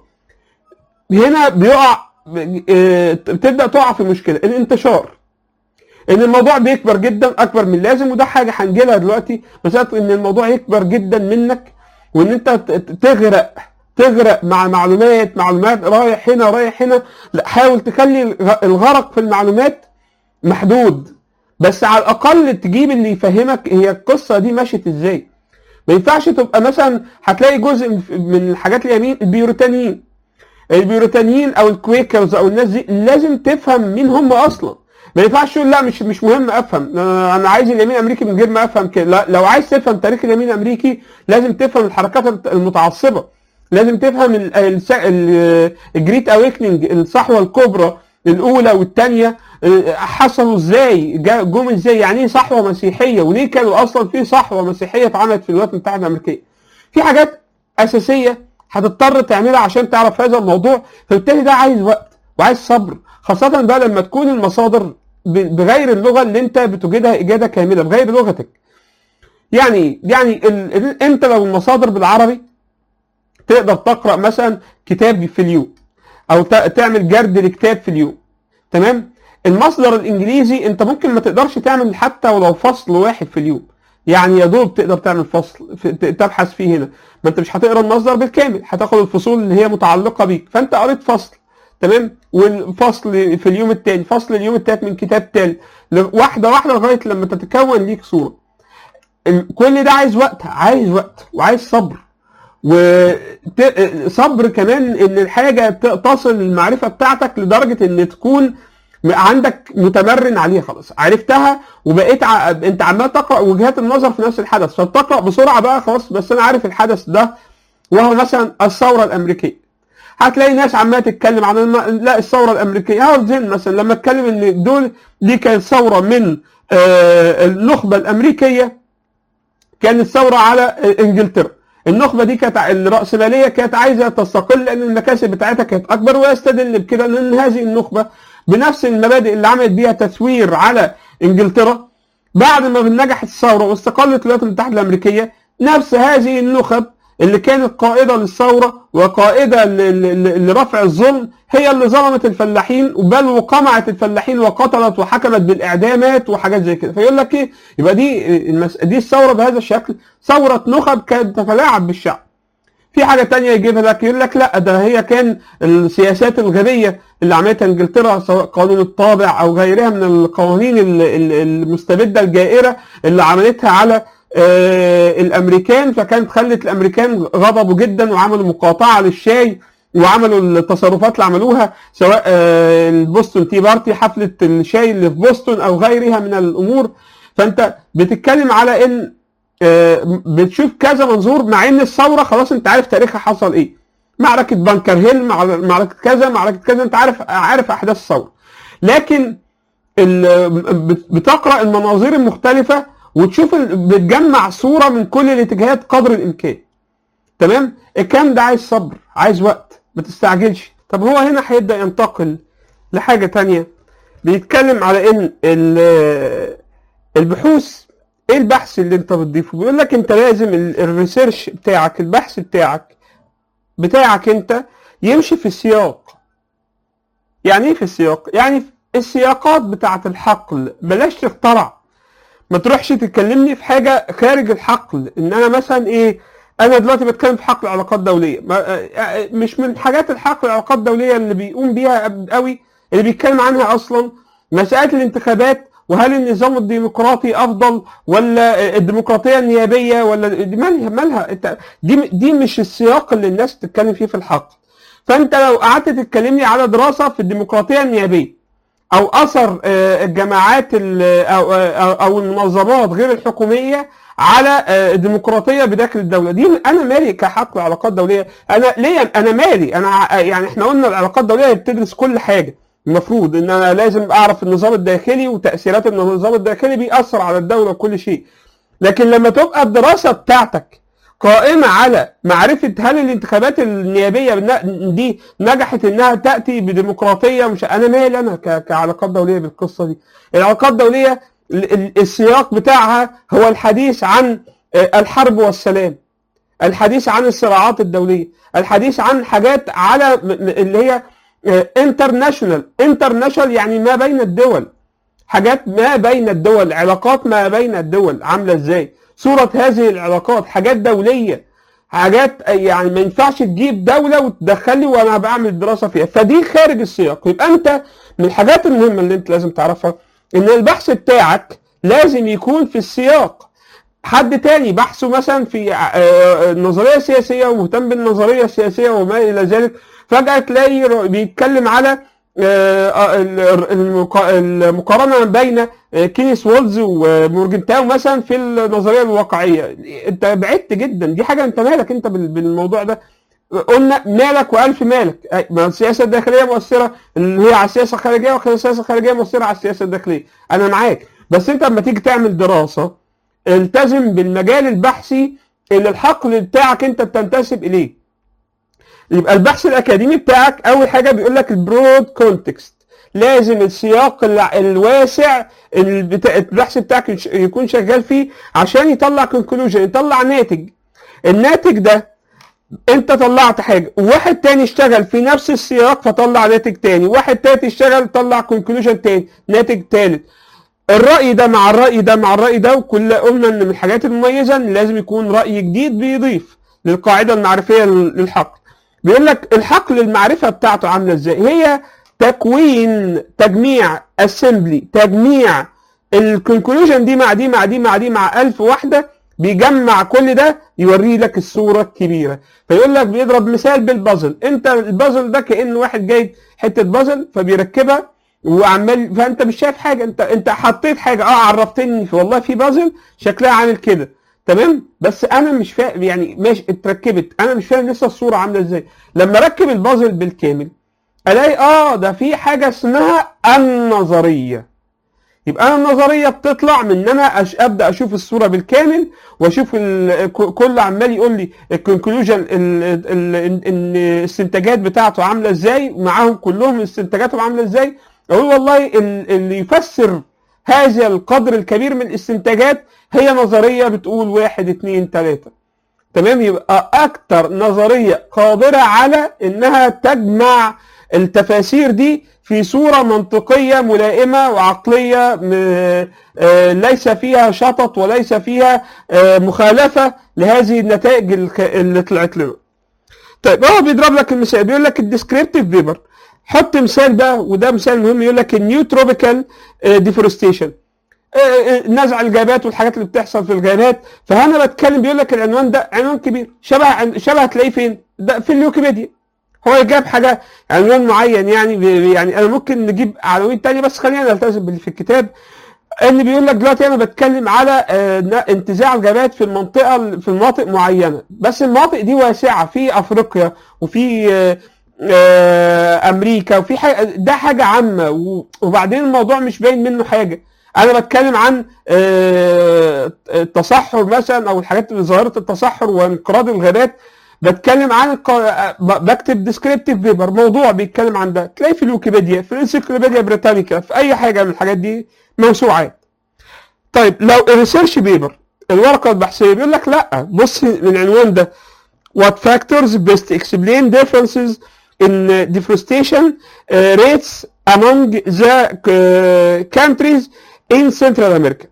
هنا بيقع آه، بتبدا تقع في مشكله الانتشار ان الموضوع بيكبر جدا اكبر من اللازم وده حاجه هنجيلها دلوقتي مساله ان الموضوع يكبر جدا منك وان انت ت- ت- تغرق تغرق مع معلومات معلومات رايح هنا رايح هنا لا حاول تخلي الغ- الغرق في المعلومات محدود بس على الاقل تجيب اللي يفهمك هي القصه دي مشت ازاي ما ينفعش تبقى مثلا هتلاقي جزء من الحاجات اليمين البيوريتانيين البيوريتانيين او الكويكرز او الناس دي لازم تفهم مين هم اصلا ما ينفعش تقول لا مش مش مهم افهم انا عايز اليمين الامريكي من غير ما افهم كده لا لو عايز تفهم تاريخ اليمين الامريكي لازم تفهم الحركات المتعصبه لازم تفهم الجريت اويكننج الصحوه الكبرى الاولى والثانيه حصلوا ازاي جم ازاي يعني ايه صحوه مسيحيه وليه كانوا اصلا في صحوه مسيحيه اتعملت في الولايات المتحده الامريكيه في حاجات اساسيه هتضطر تعملها عشان تعرف هذا الموضوع فبالتالي ده عايز وقت وعايز صبر خاصه بقى لما تكون المصادر بغير اللغه اللي انت بتوجدها اجاده كامله بغير لغتك يعني يعني ال... انت لو المصادر بالعربي تقدر تقرا مثلا كتاب في اليوم او تعمل جرد لكتاب في اليوم تمام المصدر الانجليزي انت ممكن ما تقدرش تعمل حتى ولو فصل واحد في اليوم يعني يا دوب تقدر تعمل فصل تبحث فيه هنا ما انت مش هتقرا المصدر بالكامل هتاخد الفصول اللي هي متعلقه بيك فانت قريت فصل تمام والفصل في اليوم الثاني فصل اليوم الثالث من كتاب ثالث واحده واحده لغايه لما تتكون ليك صوره كل ده عايز وقت عايز وقت وعايز صبر وصبر كمان ان الحاجه تصل المعرفه بتاعتك لدرجه ان تكون عندك متمرن عليها خلاص عرفتها وبقيت ع... انت عمال تقرا وجهات النظر في نفس الحدث فبتقرا بسرعه بقى خلاص بس انا عارف الحدث ده وهو مثلا الثوره الامريكيه هتلاقي ناس عماله تتكلم عن الم... لا الثوره الامريكيه هارد زين مثلا لما اتكلم ان دول دي كانت ثوره من آه النخبه الامريكيه كانت ثوره على انجلترا النخبه دي كانت الراسماليه كانت عايزه تستقل لان المكاسب بتاعتها كانت اكبر ويستدل بكده ان هذه النخبه بنفس المبادئ اللي عملت بيها تثوير على انجلترا بعد ما نجحت الثوره واستقلت الولايات المتحده الامريكيه نفس هذه النخب اللي كانت قائده للثوره وقائده لرفع الظلم هي اللي ظلمت الفلاحين بل وقمعت الفلاحين وقتلت وحكمت بالاعدامات وحاجات زي كده فيقول لك ايه يبقى دي المس... دي الثوره بهذا الشكل ثوره نخب كانت تتلاعب بالشعب في حاجه تانية يجيبها لك يقول لك لا ده هي كان السياسات الغبيه اللي عملتها انجلترا سواء قانون الطابع او غيرها من القوانين المستبده الجائره اللي عملتها على الامريكان فكانت خلت الامريكان غضبوا جدا وعملوا مقاطعه للشاي وعملوا التصرفات اللي عملوها سواء البوستون تي بارتي حفله الشاي اللي في بوسطن او غيرها من الامور فانت بتتكلم على ان بتشوف كذا منظور مع ان الثوره خلاص انت عارف تاريخها حصل ايه معركه بانكر هيل معركه كذا معركه كذا انت عارف عارف احداث الثوره لكن بتقرا المناظير المختلفه وتشوف بتجمع صوره من كل الاتجاهات قدر الامكان تمام الكلام ده عايز صبر عايز وقت ما تستعجلش طب هو هنا هيبدا ينتقل لحاجه تانية بيتكلم على ان البحوث ايه البحث اللي انت بتضيفه بيقول لك انت لازم الريسيرش بتاعك البحث بتاعك بتاعك انت يمشي في السياق يعني ايه في السياق يعني السياقات بتاعه الحقل بلاش تخترع ما تروحش تكلمني في حاجه خارج الحقل ان انا مثلا ايه انا دلوقتي بتكلم في حقل علاقات دوليه مش من حاجات الحقل العلاقات الدوليه اللي بيقوم بيها قوي اللي بيتكلم عنها اصلا مساله الانتخابات وهل النظام الديمقراطي افضل ولا الديمقراطيه النيابيه ولا دي مالها مالها دي دي مش السياق اللي الناس تتكلم فيه في الحقل فانت لو قعدت تتكلمني على دراسه في الديمقراطيه النيابيه او اثر الجماعات او او المنظمات غير الحكوميه على الديمقراطيه بداخل الدوله دي انا مالي كحق علاقات دوليه انا ليه انا مالي انا يعني احنا قلنا العلاقات الدوليه بتدرس كل حاجه المفروض ان انا لازم اعرف النظام الداخلي وتاثيرات النظام الداخلي بيأثر على الدوله وكل شيء لكن لما تبقى الدراسه بتاعتك قائمه على معرفه هل الانتخابات النيابيه دي نجحت انها تاتي بديمقراطيه مش انا مالي انا كعلاقات دوليه بالقصه دي العلاقات الدوليه السياق بتاعها هو الحديث عن الحرب والسلام الحديث عن الصراعات الدوليه الحديث عن حاجات على اللي هي انترناشونال انترناشونال يعني ما بين الدول حاجات ما بين الدول علاقات ما بين الدول عامله ازاي صوره هذه العلاقات حاجات دوليه حاجات يعني ما ينفعش تجيب دوله وتدخلي وانا بعمل دراسه فيها فدي خارج السياق يبقى انت من الحاجات المهمه اللي انت لازم تعرفها ان البحث بتاعك لازم يكون في السياق حد تاني بحثه مثلا في آه، نظريه سياسيه ومهتم بالنظريه السياسيه وما الى ذلك فجاه تلاقي ر- بيتكلم على آه، آه، ال- المقا- المقارنه بين آه، كينيس وولز ومورجن تاو مثلا في النظريه الواقعيه انت بعدت جدا دي حاجه انت مالك انت بال- بالموضوع ده قلنا مالك والف مالك أي- ما السياسه الداخليه مؤثره اللي هي على السياسه الخارجيه والسياسه الخارجيه مؤثره على السياسه الداخليه انا معاك بس انت لما تيجي تعمل دراسه التزم بالمجال البحثي اللي الحقل بتاعك انت بتنتسب اليه يبقى البحث الاكاديمي بتاعك اول حاجه بيقول لك البرود كونتكست لازم السياق الع- الواسع اللي بتا- البحث بتاعك يش- يكون شغال فيه عشان يطلع كونكلوجن يطلع ناتج الناتج ده انت طلعت حاجه وواحد تاني اشتغل في نفس السياق فطلع ناتج تاني واحد تالت اشتغل طلع كونكلوجن تاني ناتج تالت الرأي ده مع الرأي ده مع الرأي ده وكل قلنا ان من الحاجات المميزة ان لازم يكون رأي جديد بيضيف للقاعدة المعرفية للحقل بيقول لك الحقل المعرفة بتاعته عاملة ازاي هي تكوين تجميع اسمبلي تجميع الكونكلوجن دي مع دي مع دي مع دي مع ألف واحدة بيجمع كل ده يوري لك الصورة الكبيرة فيقول لك بيضرب مثال بالبازل انت البازل ده كأن واحد جايب حتة بازل فبيركبها وعمال فانت مش شايف حاجه انت انت حطيت حاجه اه عرفتني في والله في بازل شكلها عامل كده تمام بس انا مش فاهم يعني ماشي اتركبت انا مش فاهم لسه الصوره عامله ازاي لما اركب البازل بالكامل الاقي اه ده في حاجه اسمها النظريه يبقى انا النظريه بتطلع من ان انا أش... ابدا اشوف الصوره بالكامل واشوف ال... ك- كل عمال يقول لي الكونكلوجن ال... ال... ال... ان الاستنتاجات بتاعته عامله ازاي معاهم كلهم استنتاجاتهم عامله ازاي اقول والله ال- اللي يفسر هذا القدر الكبير من الاستنتاجات هي نظريه بتقول واحد اتنين تلاته تمام يبقى اكتر نظريه قادره على انها تجمع التفاسير دي في صوره منطقيه ملائمه وعقليه م- آه، ليس فيها شطط وليس فيها آه، مخالفه لهذه النتائج الك- اللي طلعت لنا. طيب هو بيضرب لك المثال بيقول لك الديسكريبتيف بيبر حط مثال بقى وده مثال مهم يقول لك النيو تروبيكال ديفورستيشن نزع الغابات والحاجات اللي بتحصل في الغابات فهنا بتكلم بيقول لك العنوان ده عنوان كبير شبه شبه هتلاقيه فين؟ ده في الويكيبيديا هو جاب حاجه عنوان معين يعني بي- يعني انا ممكن نجيب عناوين تانية بس خلينا نلتزم باللي في الكتاب ان بيقول لك دلوقتي انا بتكلم على آه، ن- انتزاع الغابات في المنطقه في مناطق معينه بس المناطق دي واسعه في افريقيا وفي آه، آه، امريكا وفي حاجه ده حاجه عامه و- وبعدين الموضوع مش باين منه حاجه انا بتكلم عن آه، التصحر مثلا او الحاجات اللي ظاهره التصحر وانقراض الغابات بتكلم عن الق- ب- بكتب ديسكريبتيف بيبر موضوع بيتكلم عن ده تلاقي في الويكيبيديا في الانسيكلوبيديا بريتانيكا في اي حاجه من الحاجات دي موسوعات طيب لو الريسيرش بيبر الورقه البحثيه بيقول لك لا بص من العنوان ده what factors best explain differences in deforestation uh, rates among the uh, countries in Central America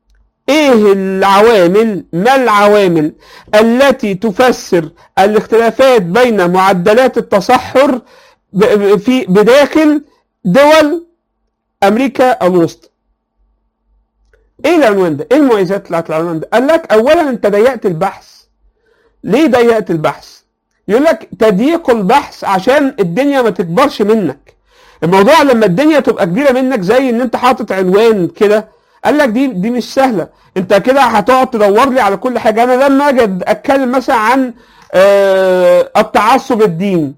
ايه العوامل ما العوامل التي تفسر الاختلافات بين معدلات التصحر ب- في بداخل دول امريكا الوسطى ايه العنوان ده ايه المميزات بتاعت العنوان ده قال لك اولا انت ضيقت البحث ليه ضيقت البحث يقول لك تضييق البحث عشان الدنيا ما تكبرش منك الموضوع لما الدنيا تبقى كبيره منك زي ان انت حاطط عنوان كده قال لك دي دي مش سهله انت كده هتقعد تدور لي على كل حاجه انا لما اجي اتكلم مثلا عن آه، التعصب الديني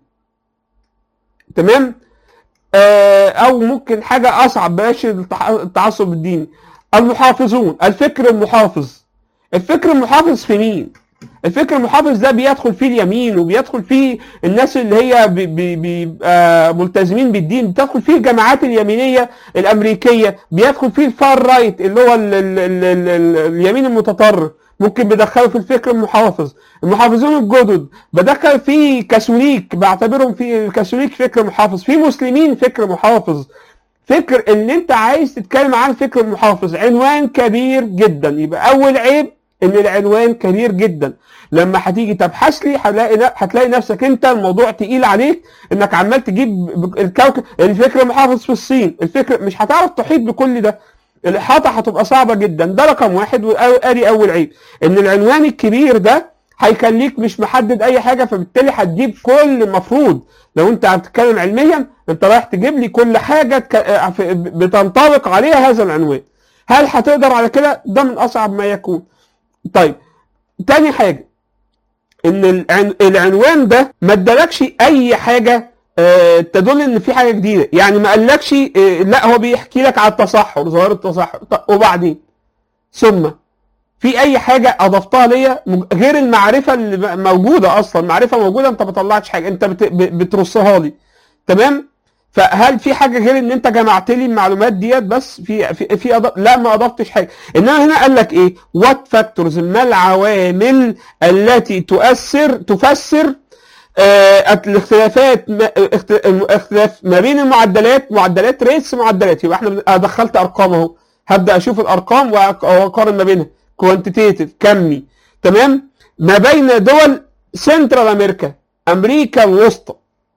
تمام آه، او ممكن حاجه اصعب بلاش التع- التعصب الديني المحافظون الفكر المحافظ الفكر المحافظ في مين الفكر المحافظ ده بيدخل فيه اليمين وبيدخل فيه الناس اللي هي بي- بي- بيبقى ملتزمين بالدين بتدخل فيه الجماعات اليمينيه الامريكيه بيدخل فيه الفار رايت اللي هو ال ال ال ال ال اليمين المتطرف ممكن بدخله في الفكر المحافظ المحافظون الجدد بدخل فيه كاثوليك بعتبرهم في كاثوليك فكر محافظ في مسلمين فكر محافظ فكر ان انت عايز تتكلم عن فكر محافظ عنوان كبير جدا يبقى اول عيب ان العنوان كبير جدا لما هتيجي تبحث لي هتلاقي هتلاقي نفسك انت الموضوع تقيل عليك انك عمال تجيب ب- الكوكب الفكر محافظ في الصين الفكر مش هتعرف تحيط بكل ده الاحاطه هتبقى صعبه جدا ده رقم واحد وادي اول عيب ان العنوان الكبير ده هيخليك مش محدد اي حاجه فبالتالي هتجيب كل المفروض لو انت بتتكلم علميا انت رايح تجيب لي كل حاجه تك- في- بتنطبق عليها هذا العنوان هل هتقدر على كده ده من اصعب ما يكون طيب تاني حاجه ان العن... العنوان ده ما ادالكش اي حاجه آه، تدل ان في حاجه جديده يعني ما قالكش آه، لا هو بيحكي لك على التصحر ظاهره التصحر طب وبعدين ثم في اي حاجه اضفتها ليا م- غير المعرفه اللي ب- موجوده اصلا معرفه موجوده انت ما طلعتش حاجه انت بت... ب- بترصها لي تمام فهل في حاجه غير ان انت جمعت لي المعلومات ديت بس في في, في أض... لا ما اضفتش حاجه انما هنا قال لك ايه وات فاكتورز ما العوامل التي تؤثر تفسر آه، الاختلافات ما اخت- اختلاف ما بين المعدلات معدلات ريتس معدلات يبقى احنا بن- أنا دخلت ارقام اهو هبدا اشوف الارقام وأق- واقارن ما بينها كوانتيتيف كمي تمام ما بين دول سنترال امريكا امريكا الوسطى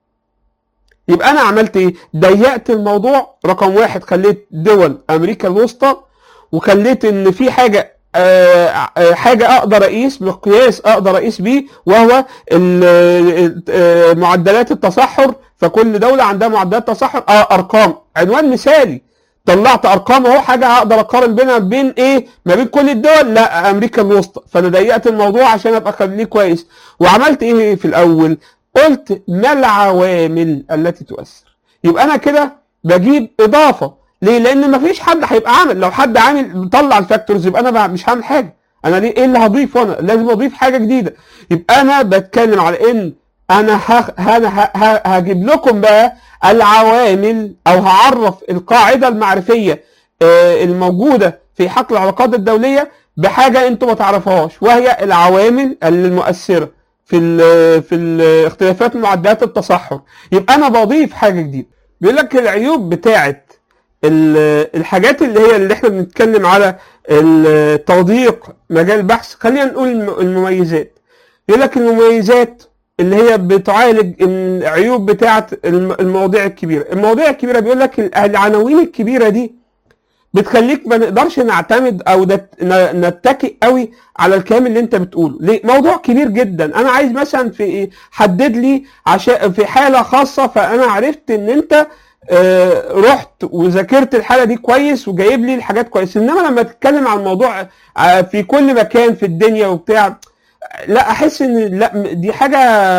يبقى انا عملت ايه ضيقت الموضوع رقم واحد خليت دول امريكا الوسطى وخليت ان في حاجه آه، آه، حاجه اقدر اقيس مقياس اقدر اقيس بيه وهو ال- ال- آه، معدلات التصحر فكل دوله عندها معدلات تصحر اه ارقام عنوان مثالي طلعت ارقام اهو حاجه هقدر اقارن بينها بين ايه ما بين كل الدول لا امريكا الوسطى فانا ضيقت الموضوع عشان ابقى اخليه كويس وعملت ايه في الاول قلت ما العوامل التي تؤثر يبقى انا كده بجيب اضافه ليه لان مفيش حد هيبقى عامل لو حد عامل طلع الفاكتورز يبقى انا بقى مش هعمل حاجه انا ليه ايه اللي هضيفه انا لازم اضيف حاجه جديده يبقى انا بتكلم على ان انا ه... انا ه... ه... هجيب لكم بقى العوامل او هعرف القاعده المعرفيه آه، الموجوده في حقل العلاقات الدوليه بحاجه انتم ما تعرفوهاش وهي العوامل المؤثره في ال في ال اختلافات معدلات التصحر يبقى انا بضيف حاجه جديده بيقول لك العيوب بتاعه ال- الحاجات اللي هي اللي احنا بنتكلم على ال- تضييق مجال البحث خلينا نقول الم- المميزات يقول لك المميزات اللي هي بتعالج العيوب بتاعه الم- المواضيع الكبيره المواضيع الكبيره بيقول لك ال- العناوين الكبيره دي بتخليك ما نقدرش نعتمد او نت- ن- نتكئ قوي على الكلام اللي انت بتقوله ليه موضوع كبير جدا انا عايز مثلا في ايه حدد لي عشان في حاله خاصه فانا عرفت ان انت آه، رحت وذاكرت الحاله دي كويس وجايب لي الحاجات كويس انما لما تتكلم عن موضوع آه، في كل مكان في الدنيا وبتاع لا احس ان لا م- دي حاجه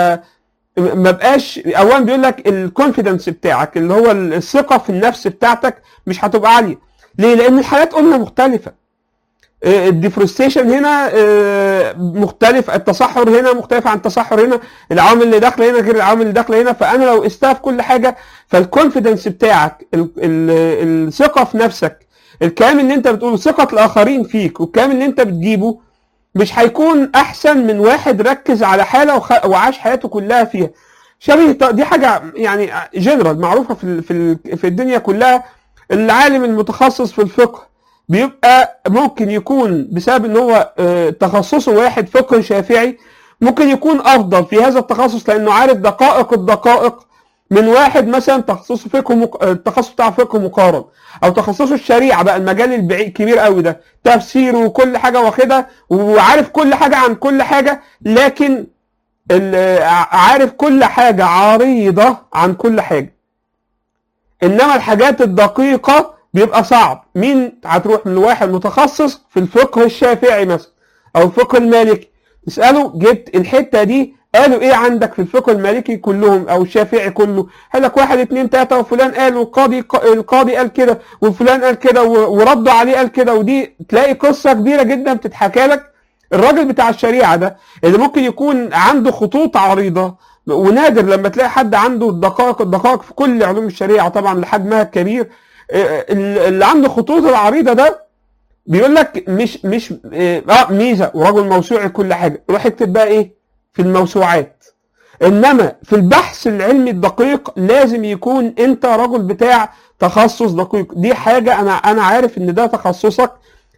ما بقاش اولا بيقول لك الكونفيدنس بتاعك اللي هو الثقه في النفس بتاعتك مش هتبقى عاليه ليه لان الحالات قلنا مختلفه آه، الديفورستيشن هنا آه، مختلف التصحر هنا مختلف عن التصحر هنا العوامل اللي داخله هنا غير العوامل اللي داخله هنا فانا لو قستها في كل حاجه فالكونفيدنس بتاعك ال- ال- الثقه في نفسك الكلام اللي انت بتقوله ثقه الاخرين فيك والكلام اللي انت بتجيبه مش هيكون احسن من واحد ركز على حاله وخ... وعاش حياته كلها فيها شبه ط- دي حاجه يعني جنرال معروفه في ال- في ال- في الدنيا كلها العالم المتخصص في الفقه بيبقى ممكن يكون بسبب ان هو آه، تخصصه واحد فقه شافعي ممكن يكون افضل في هذا التخصص لانه عارف دقائق الدقائق من واحد مثلا تخصصه فقه مق... آه، التخصص بتاع فقه مقارن او تخصصه الشريعه بقى المجال البعيد كبير قوي ده تفسير وكل حاجه واخدها وعارف كل حاجه عن كل حاجه لكن ال- ع- عارف كل حاجه عريضه عن كل حاجه انما الحاجات الدقيقه بيبقى صعب مين هتروح من واحد متخصص في الفقه الشافعي مثلا او الفقه المالكي تساله جبت الحته دي قالوا ايه عندك في الفقه المالكي كلهم او الشافعي كله قال لك واحد اتنين تلاته وفلان قال والقاضي القاضي قال كده وفلان قال كده و- وردوا عليه قال كده ودي تلاقي قصه كبيره جدا بتتحكى لك الراجل بتاع الشريعه ده اللي ممكن يكون عنده خطوط عريضه ونادر لما تلاقي حد عنده الدقائق الدقائق في كل علوم الشريعه طبعا لحجمها الكبير آه، اللي عنده خطوط العريضه ده بيقول لك مش مش اه آه، ميزه ورجل موسوعي كل حاجه روح اكتب بقى ايه في الموسوعات انما في البحث العلمي الدقيق لازم يكون انت رجل بتاع تخصص دقيق دي حاجه انا انا عارف ان ده تخصصك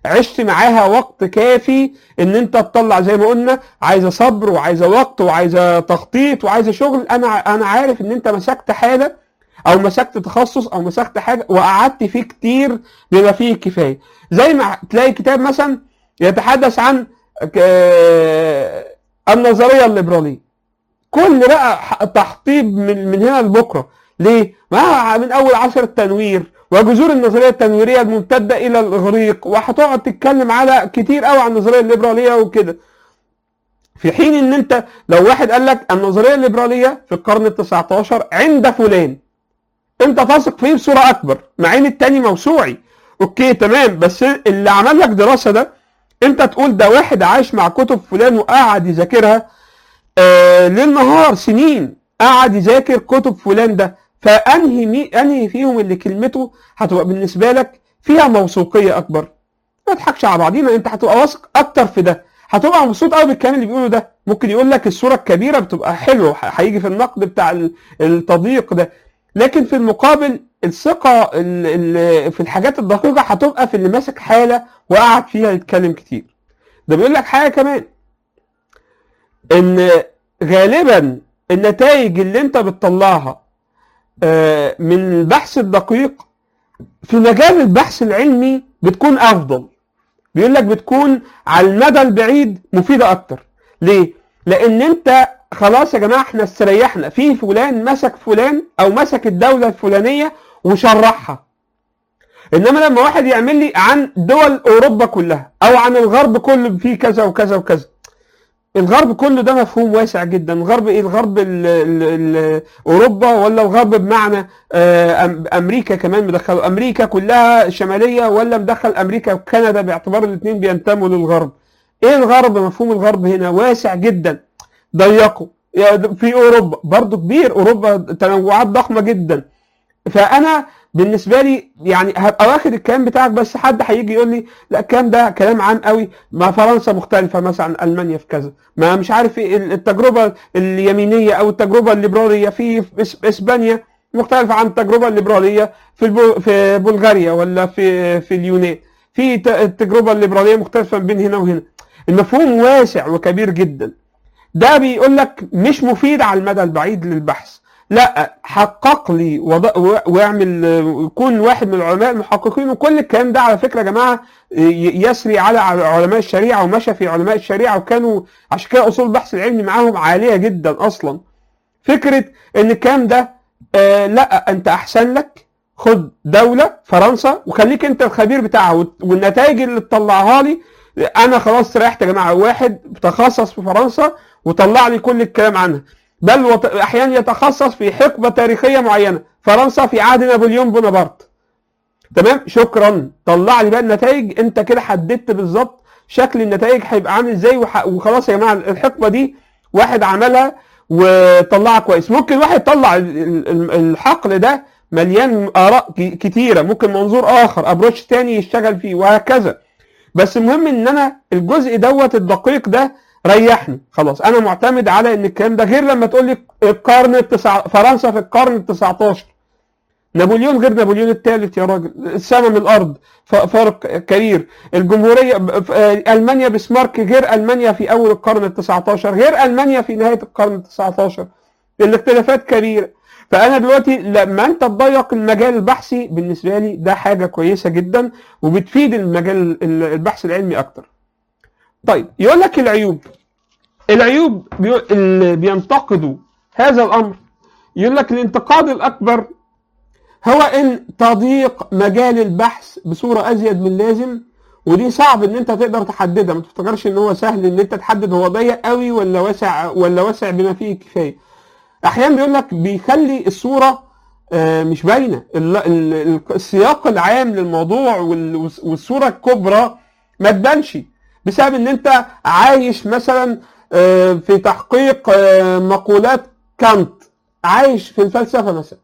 عشت معاها وقت كافي ان انت تطلع زي ما قلنا عايزه صبر وعايزه وقت وعايزه تخطيط وعايزه شغل انا انا عارف ان انت مسكت حاجه او مسكت تخصص او مسكت حاجه وقعدت فيه كتير بما فيه الكفايه زي ما تلاقي كتاب مثلا يتحدث عن ك- النظريه الليبراليه كل بقى ح- تحطيب من من هنا لبكره ليه؟ ما من اول عصر التنوير وجذور النظريه التنويريه الممتده الى الاغريق وهتقعد تتكلم على كتير قوي عن النظريه الليبراليه وكده في حين ان انت لو واحد قال لك النظريه الليبراليه في القرن ال 19 عند فلان انت تثق فيه بصوره اكبر مع ان التاني موسوعي اوكي تمام بس اللي عمل لك دراسه ده انت تقول ده واحد عايش مع كتب فلان وقعد يذاكرها آه ليل نهار سنين قعد يذاكر كتب فلان ده فانهي مي انهي فيهم اللي كلمته هتبقى بالنسبه لك فيها موثوقيه اكبر ما تضحكش على بعضينا انت هتبقى واثق اكتر في ده هتبقى مبسوط قوي بالكلام اللي بيقوله ده ممكن يقول لك الصوره الكبيره بتبقى حلوه ح- هيجي في النقد بتاع ال- التضييق ده لكن في المقابل الثقه ال- ال- في الحاجات الدقيقه هتبقى في اللي ماسك حاله وقعد فيها يتكلم كتير ده بيقول لك حاجه كمان ان غالبا النتائج اللي انت بتطلعها آه، من البحث الدقيق في مجال البحث العلمي بتكون افضل بيقول لك بتكون على المدى البعيد مفيده اكتر ليه لان انت خلاص يا جماعه احنا استريحنا في فلان مسك فلان او مسك الدوله الفلانيه وشرحها انما لما واحد يعمل لي عن دول اوروبا كلها او عن الغرب كله فيه كذا وكذا وكذا الغرب كله ده مفهوم واسع جدا الغرب ايه الغرب ال ال ال اوروبا ولا الغرب بمعنى آه، أم- امريكا كمان مدخله امريكا كلها شماليه ولا مدخل امريكا وكندا باعتبار الاثنين بينتموا للغرب ايه الغرب مفهوم الغرب هنا واسع جدا ضيقه يا د- في اوروبا برضو كبير اوروبا تنوعات ضخمه جدا فانا بالنسبه لي يعني هبقى واخد الكلام بتاعك بس حد هيجي يقول لي لا الكلام ده كلام عام قوي ما فرنسا مختلفه مثلا عن المانيا في كذا ما مش عارف ايه التجربه اليمينيه او التجربه الليبراليه في في إس- اسبانيا مختلفه عن التجربه الليبراليه في البو في بلغاريا ولا في في اليونان في ت- التجربه الليبراليه مختلفه بين هنا وهنا المفهوم واسع وكبير جدا ده بيقول لك مش مفيد على المدى البعيد للبحث لا حقق لي وض- و- واعمل يكون واحد من العلماء المحققين وكل الكلام ده على فكره يا جماعه ي- يسري على علماء الشريعه ومشى في علماء الشريعه وكانوا عشان كده اصول البحث العلمي معاهم عاليه جدا اصلا فكره ان الكلام ده آه لا انت احسن لك خد دوله فرنسا وخليك انت الخبير بتاعها وت- والنتائج اللي تطلعها لي انا خلاص استريحت يا جماعه واحد تخصص في فرنسا وطلع لي كل الكلام عنها بل وت- احيانا يتخصص في حقبه تاريخيه معينه فرنسا في عهد نابليون بونابرت تمام شكرا طلع لي بقى النتائج انت كده حددت بالظبط شكل النتائج هيبقى عامل ازاي وح- وخلاص يا جماعه الحقبه دي واحد عملها وطلعها كويس ممكن واحد يطلع ال- ال- ال- الحقل ده مليان اراء ك- كتيره ممكن منظور اخر ابروتش تاني يشتغل فيه وهكذا بس المهم ان انا الجزء دوت الدقيق ده ريحني خلاص انا معتمد على ان الكلام ده غير لما تقول لي القرن التسع فرنسا في القرن ال 19 نابليون غير نابليون الثالث يا راجل السما من الارض ف- فرق كبير الجمهوريه ب- ف- آه، المانيا بسمارك غير المانيا في اول القرن ال 19 غير المانيا في نهايه القرن ال 19 الاختلافات كبيره فانا دلوقتي لما انت تضيق المجال البحثي بالنسبه لي ده حاجه كويسه جدا وبتفيد المجال ال- البحث العلمي اكتر طيب يقول لك العيوب العيوب بي- اللي بينتقدوا هذا الامر يقول لك الانتقاد الاكبر هو ان تضييق مجال البحث بصوره ازيد من اللازم ودي صعب ان انت تقدر تحددها ما تفتكرش ان هو سهل ان انت تحدد هو ضيق قوي ولا واسع ولا واسع بما فيه الكفايه احيانا بيقول لك بيخلي الصوره آه، مش باينه ال- ال- ال- السياق العام للموضوع وال- والصوره الكبرى ما تبانش بسبب ان انت عايش مثلا آه، في تحقيق آه، مقولات كانت عايش في الفلسفه مثلا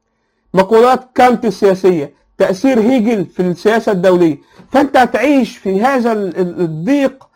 مقولات كانت السياسيه تاثير هيجل في السياسه الدوليه فانت هتعيش في هذا ال- ال- الضيق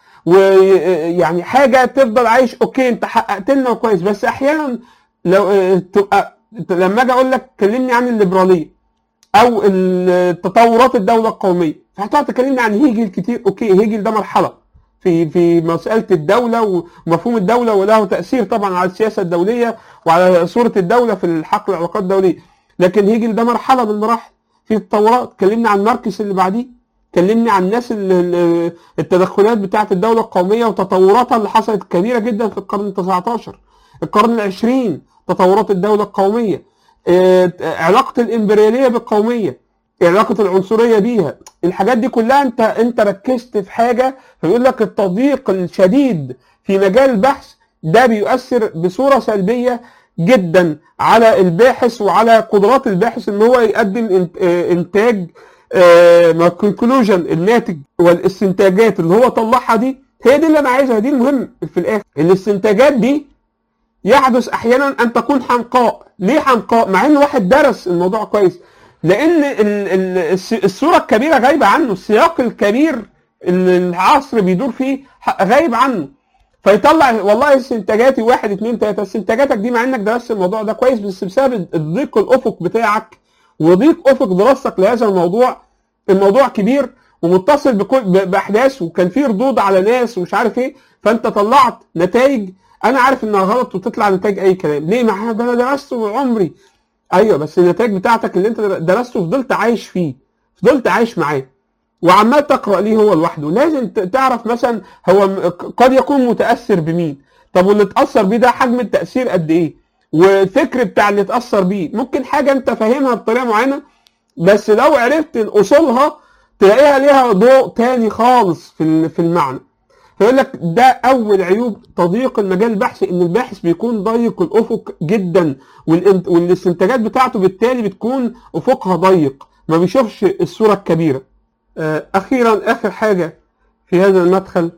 ويعني حاجه تفضل عايش اوكي انت حققت لنا كويس بس احيانا لو آه، تبقى لما اجي اقول لك كلمني عن الليبراليه او ال- تطورات الدوله القوميه فهتقعد تكلمني عن هيجل كتير اوكي هيجل ده مرحله في في مساله الدوله ومفهوم الدوله وله تاثير طبعا على السياسه الدوليه وعلى صوره الدوله في الحق العلاقات الدوليه لكن هيجل ده مرحله من المراحل في التطورات كلمني عن ماركس اللي بعديه كلمني عن الناس اللي التدخلات بتاعه الدوله القوميه وتطوراتها اللي حصلت كبيره جدا في القرن ال 19 القرن العشرين تطورات الدوله القوميه علاقه الامبرياليه بالقوميه علاقه العنصريه بيها الحاجات دي كلها انت انت ركزت في حاجه فيقول لك التضييق الشديد في مجال البحث ده بيؤثر بصوره سلبيه جدا على الباحث وعلى قدرات الباحث ان هو يقدم انتاج كونكلوجن الناتج والاستنتاجات اللي هو طلعها دي هي دي اللي انا عايزها دي المهم في الاخر الاستنتاجات دي يحدث احيانا ان تكون حمقاء ليه حمقاء مع ان واحد درس الموضوع كويس لان الصوره الكبيره غايبه عنه السياق الكبير اللي العصر بيدور فيه غايب عنه فيطلع والله استنتاجاتي واحد اثنين ثلاثه استنتاجاتك دي مع انك درست الموضوع ده كويس بس بسبب ضيق الافق بتاعك وضيق افق دراستك لهذا الموضوع الموضوع كبير ومتصل بكل باحداث وكان فيه ردود على ناس ومش عارف ايه فانت طلعت نتائج انا عارف انها غلط وتطلع نتائج اي كلام ليه ما ده انا درسته عمري ايوه بس النتائج بتاعتك اللي انت درسته فضلت عايش فيه فضلت عايش معاه وعمال تقرا ليه هو لوحده لازم تعرف مثلا هو قد يكون متاثر بمين طب واللي اتاثر بيه ده حجم التاثير قد ايه والفكر بتاع اللي اتاثر بيه ممكن حاجه انت فاهمها بطريقه معينه بس لو عرفت اصولها تلاقيها ليها ضوء تاني خالص في في المعنى فيقول لك ده اول عيوب تضييق المجال البحثي ان الباحث بيكون ضيق الافق جدا والاستنتاجات بتاعته بالتالي بتكون افقها ضيق ما بيشوفش الصوره الكبيره اخيرا اخر حاجه في هذا المدخل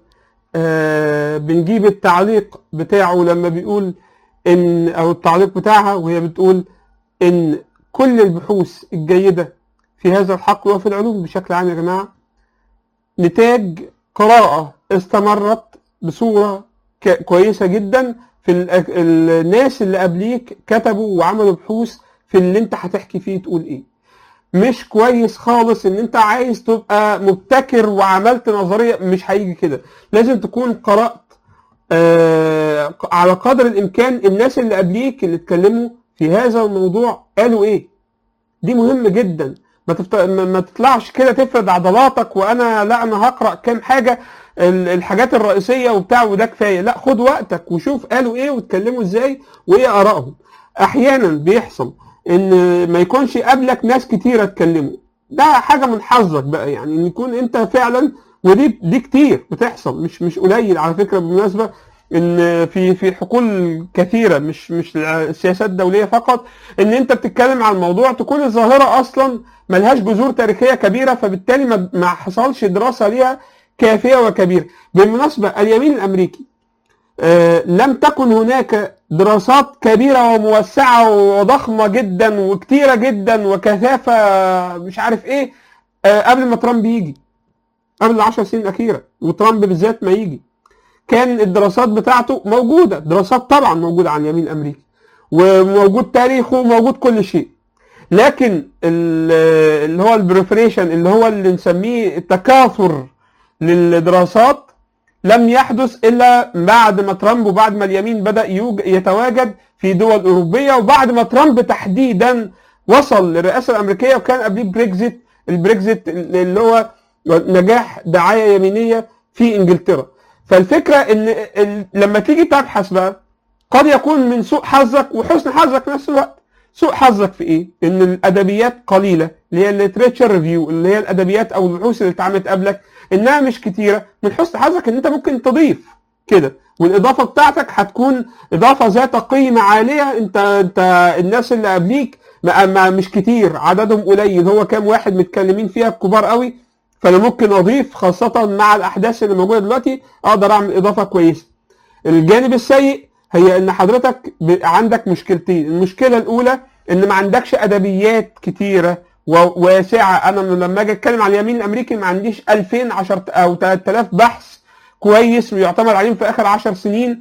بنجيب التعليق بتاعه لما بيقول ان او التعليق بتاعها وهي بتقول ان كل البحوث الجيده في هذا الحقل وفي العلوم بشكل عام يا جماعه نتاج قراءه استمرت بصوره كويسه جدا في الناس اللي قبليك كتبوا وعملوا بحوث في اللي انت هتحكي فيه تقول ايه مش كويس خالص ان انت عايز تبقى مبتكر وعملت نظريه مش هيجي كده لازم تكون قرات آه على قدر الامكان الناس اللي قبليك اللي اتكلموا في هذا الموضوع قالوا ايه دي مهم جدا ما, تفت... ما تطلعش كده تفرد عضلاتك وانا لا انا هقرا كام حاجه الحاجات الرئيسيه وبتاع وده كفايه لا خد وقتك وشوف قالوا ايه واتكلموا ازاي وايه ارائهم احيانا بيحصل ان ما يكونش قبلك ناس كتيره اتكلموا ده حاجه من حظك بقى يعني ان يكون انت فعلا ودي دي كتير بتحصل مش مش قليل على فكره بالمناسبه ان في في حقول كثيره مش مش السياسات الدوليه فقط ان انت بتتكلم عن الموضوع تكون الظاهره اصلا ملهاش جذور تاريخيه كبيره فبالتالي ما, ما حصلش دراسه ليها كافيه وكبيره بالمناسبه اليمين الامريكي آه لم تكن هناك دراسات كبيره وموسعه وضخمه جدا وكتيره جدا وكثافه مش عارف ايه آه قبل ما ترامب يجي قبل العشر سنين الاخيره وترامب بالذات ما يجي كان الدراسات بتاعته موجوده دراسات طبعا موجوده عن اليمين الامريكي وموجود تاريخه وموجود كل شيء لكن اللي هو البريفريشن اللي هو اللي نسميه التكاثر للدراسات لم يحدث الا بعد ما ترامب وبعد ما اليمين بدا يتواجد في دول اوروبيه وبعد ما ترامب تحديدا وصل للرئاسه الامريكيه وكان قبليه بريكزيت البريكزيت اللي هو نجاح دعايه يمينيه في انجلترا فالفكره ان لما تيجي تبحث بقى قد يكون من سوء حظك وحسن حظك في نفس الوقت سوء حظك في ايه؟ ان الادبيات قليله اللي هي الليتريتشر ريفيو اللي هي الادبيات او البحوث اللي اتعملت قبلك انها مش كتيره من حسن حظك ان انت ممكن تضيف كده والاضافه بتاعتك هتكون اضافه ذات قيمه عاليه انت انت الناس اللي قبليك ما ما مش كتير عددهم قليل هو كام واحد متكلمين فيها كبار قوي فانا ممكن اضيف خاصه مع الاحداث اللي موجوده دلوقتي اقدر اعمل اضافه كويسه الجانب السيء هي ان حضرتك عندك مشكلتين المشكله الاولى ان ما عندكش ادبيات كتيره واسعه انا لما اجي اتكلم على اليمين الامريكي ما عنديش 2000 10 او 3000 بحث كويس يعتمد عليهم في اخر 10 سنين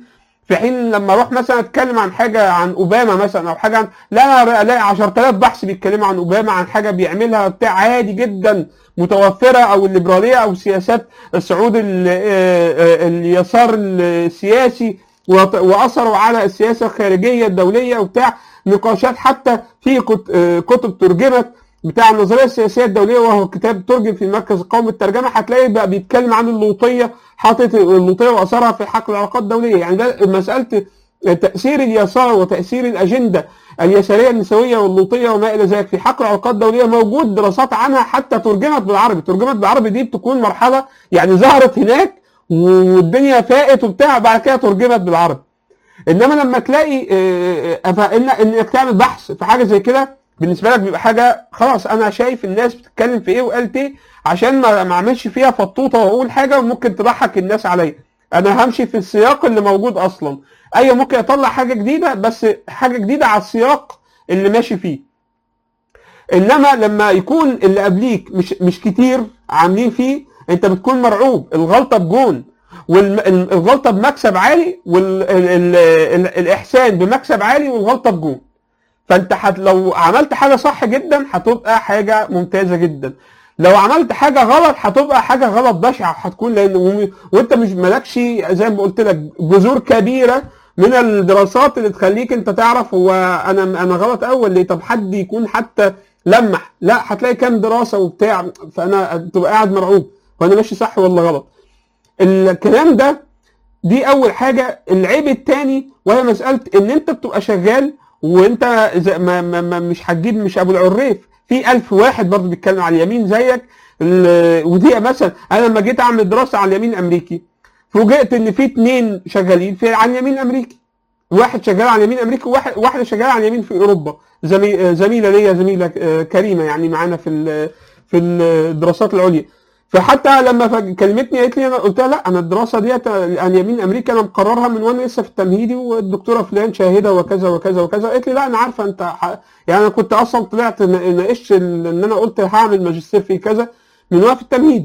في حين لما اروح مثلا اتكلم عن حاجه عن اوباما مثلا او حاجه عن لا انا الاقي 10000 بحث بيتكلموا عن اوباما عن حاجه بيعملها بتاع عادي جدا متوفره او الليبراليه او سياسات الصعود ال- آه، آه، اليسار السياسي وط- واثروا على السياسه الخارجيه الدوليه وبتاع نقاشات حتى في كت- آه، كتب ترجمت بتاع النظريه السياسيه الدوليه وهو كتاب ترجم في المركز القومي للترجمه هتلاقي بقى بيتكلم عن اللوطيه حاطط اللوطيه واثرها في حق العلاقات الدوليه يعني ده مساله تاثير اليسار وتاثير الاجنده اليساريه النسويه واللوطيه وما الى ذلك في حق العلاقات الدوليه موجود دراسات عنها حتى ترجمت بالعربي ترجمت بالعربي دي بتكون مرحله يعني ظهرت هناك والدنيا فاقت وبتاع بعد كده ترجمت بالعربي انما لما تلاقي آه، آه، فإن انك تعمل بحث في حاجه زي كده بالنسبه لك بيبقى حاجه خلاص انا شايف الناس بتتكلم في ايه وقالت ايه عشان ما ما اعملش فيها فطوطه واقول حاجه وممكن تضحك الناس عليا انا همشي في السياق اللي موجود اصلا ايوه ممكن اطلع حاجه جديده بس حاجه جديده على السياق اللي ماشي فيه انما لما يكون اللي قبليك مش مش كتير عاملين فيه انت بتكون مرعوب الغلطه بجون والغلطه بمكسب عالي والاحسان بمكسب عالي والغلطه بجون فانت حت لو عملت حاجه صح جدا هتبقى حاجه ممتازه جدا لو عملت حاجه غلط هتبقى حاجه غلط بشعه هتكون لان و- وانت مش مالكش زي ما قلت لك جذور كبيره من الدراسات اللي تخليك انت تعرف هو انا انا غلط اول ليه طب حد يكون حتى لمح لا هتلاقي كام دراسه وبتاع فانا تبقى قاعد مرعوب وانا ماشي صح ولا غلط الكلام ده دي اول حاجه العيب الثاني وهي مساله ان انت بتبقى شغال وانت زي ما ما ما مش هتجيب مش ابو العريف في ألف واحد برضه بيتكلم على اليمين زيك ال- ودي مثلا انا لما جيت اعمل دراسه على اليمين الامريكي فوجئت ان في اتنين شغالين في على اليمين الامريكي واحد شغال على اليمين الامريكي وواحد واحده شغاله على اليمين في اوروبا زمي زميله ليا زميله آه، كريمه يعني معانا في ال- في الدراسات العليا فحتى لما فج- كلمتني قالت لي انا قلت لها لا انا الدراسه ديت عن يمين امريكا انا مقررها من وانا لسه في التمهيدي والدكتوره فلان شاهده وكذا وكذا وكذا قالت لي لا انا عارفه انت ح... يعني انا كنت اصلا طلعت ن- ناقشت ال- ان انا قلت هعمل ماجستير في كذا من وانا في التمهيدي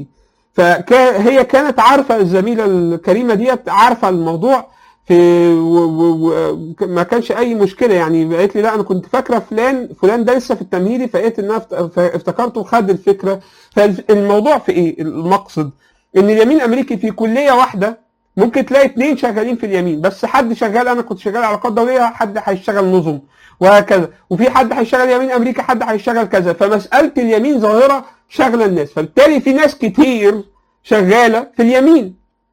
فهي كانت عارفه الزميله الكريمه ديت عارفه الموضوع في و... و... و... ما كانش اي مشكله يعني قالت لي لا انا كنت فاكره فلان فلان ده لسه في التمهيدي فقلت ان انا افت- افتكرته خد الفكره فالموضوع في ايه المقصد ان اليمين الامريكي في كليه واحده ممكن تلاقي اتنين شغالين في اليمين بس حد شغال انا كنت شغال علاقات دوليه حد هيشتغل نظم وهكذا وفي حد هيشتغل يمين امريكا حد هيشتغل كذا فمساله اليمين ظاهره شغله الناس فبالتالي في ناس كتير شغاله في اليمين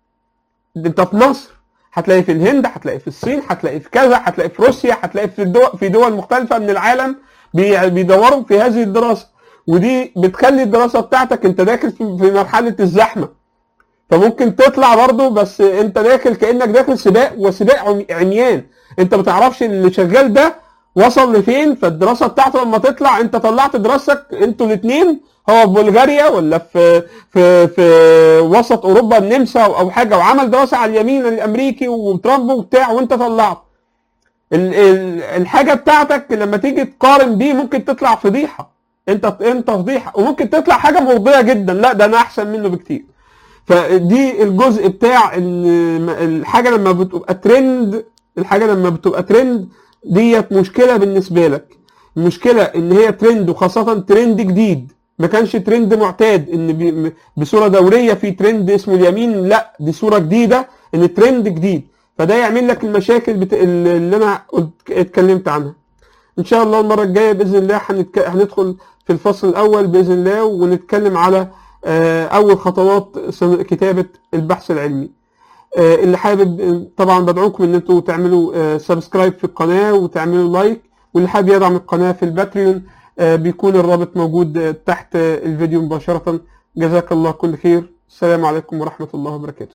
انت في مصر هتلاقي في الهند هتلاقي في الصين هتلاقي في كذا هتلاقي في روسيا هتلاقي في دول في دول مختلفه من العالم بي- بيدوروا في هذه الدراسه ودي بتخلي الدراسه بتاعتك انت داخل في في مرحله الزحمه فممكن تطلع برضه بس انت داخل كانك داخل سباق وسباق عمي- عميان انت ما تعرفش اللي شغال ده وصل لفين فالدراسه بتاعته لما تطلع انت طلعت دراستك انتوا الاثنين هو في بلغاريا ولا في في في وسط اوروبا النمسا او أو حاجه وعمل دراسه على اليمين الامريكي وترامب وبتاع وانت طلعت ال- ال- الحاجه بتاعتك لما تيجي تقارن بيه ممكن تطلع فضيحه انت انت فضيحه وممكن تطلع حاجه مرضيه جدا لا ده انا احسن منه بكتير فدي الجزء بتاع ال- الحاجه لما بتبقى ترند الحاجه لما بتبقى ترند ديت مشكله بالنسبه لك المشكله ان هي ترند وخاصه ترند جديد ما كانش ترند معتاد ان بي- بصوره دوريه في ترند اسمه اليمين لا دي صوره جديده ان ترند جديد فده يعمل لك المشاكل بت... اللي انا قلت اتكلمت عنها ان شاء الله المره الجايه باذن الله هنتك... هندخل في الفصل الاول باذن الله ونتكلم على آه، اول خطوات سن- كتابه البحث العلمي آه، اللي حابب طبعا بدعوكم ان انتوا تعملوا سبسكرايب في القناه وتعملوا لايك واللي حابب يدعم القناه في الباتريون آه، بيكون الرابط موجود آه، تحت آه، الفيديو مباشره جزاك الله كل خير السلام عليكم ورحمه الله وبركاته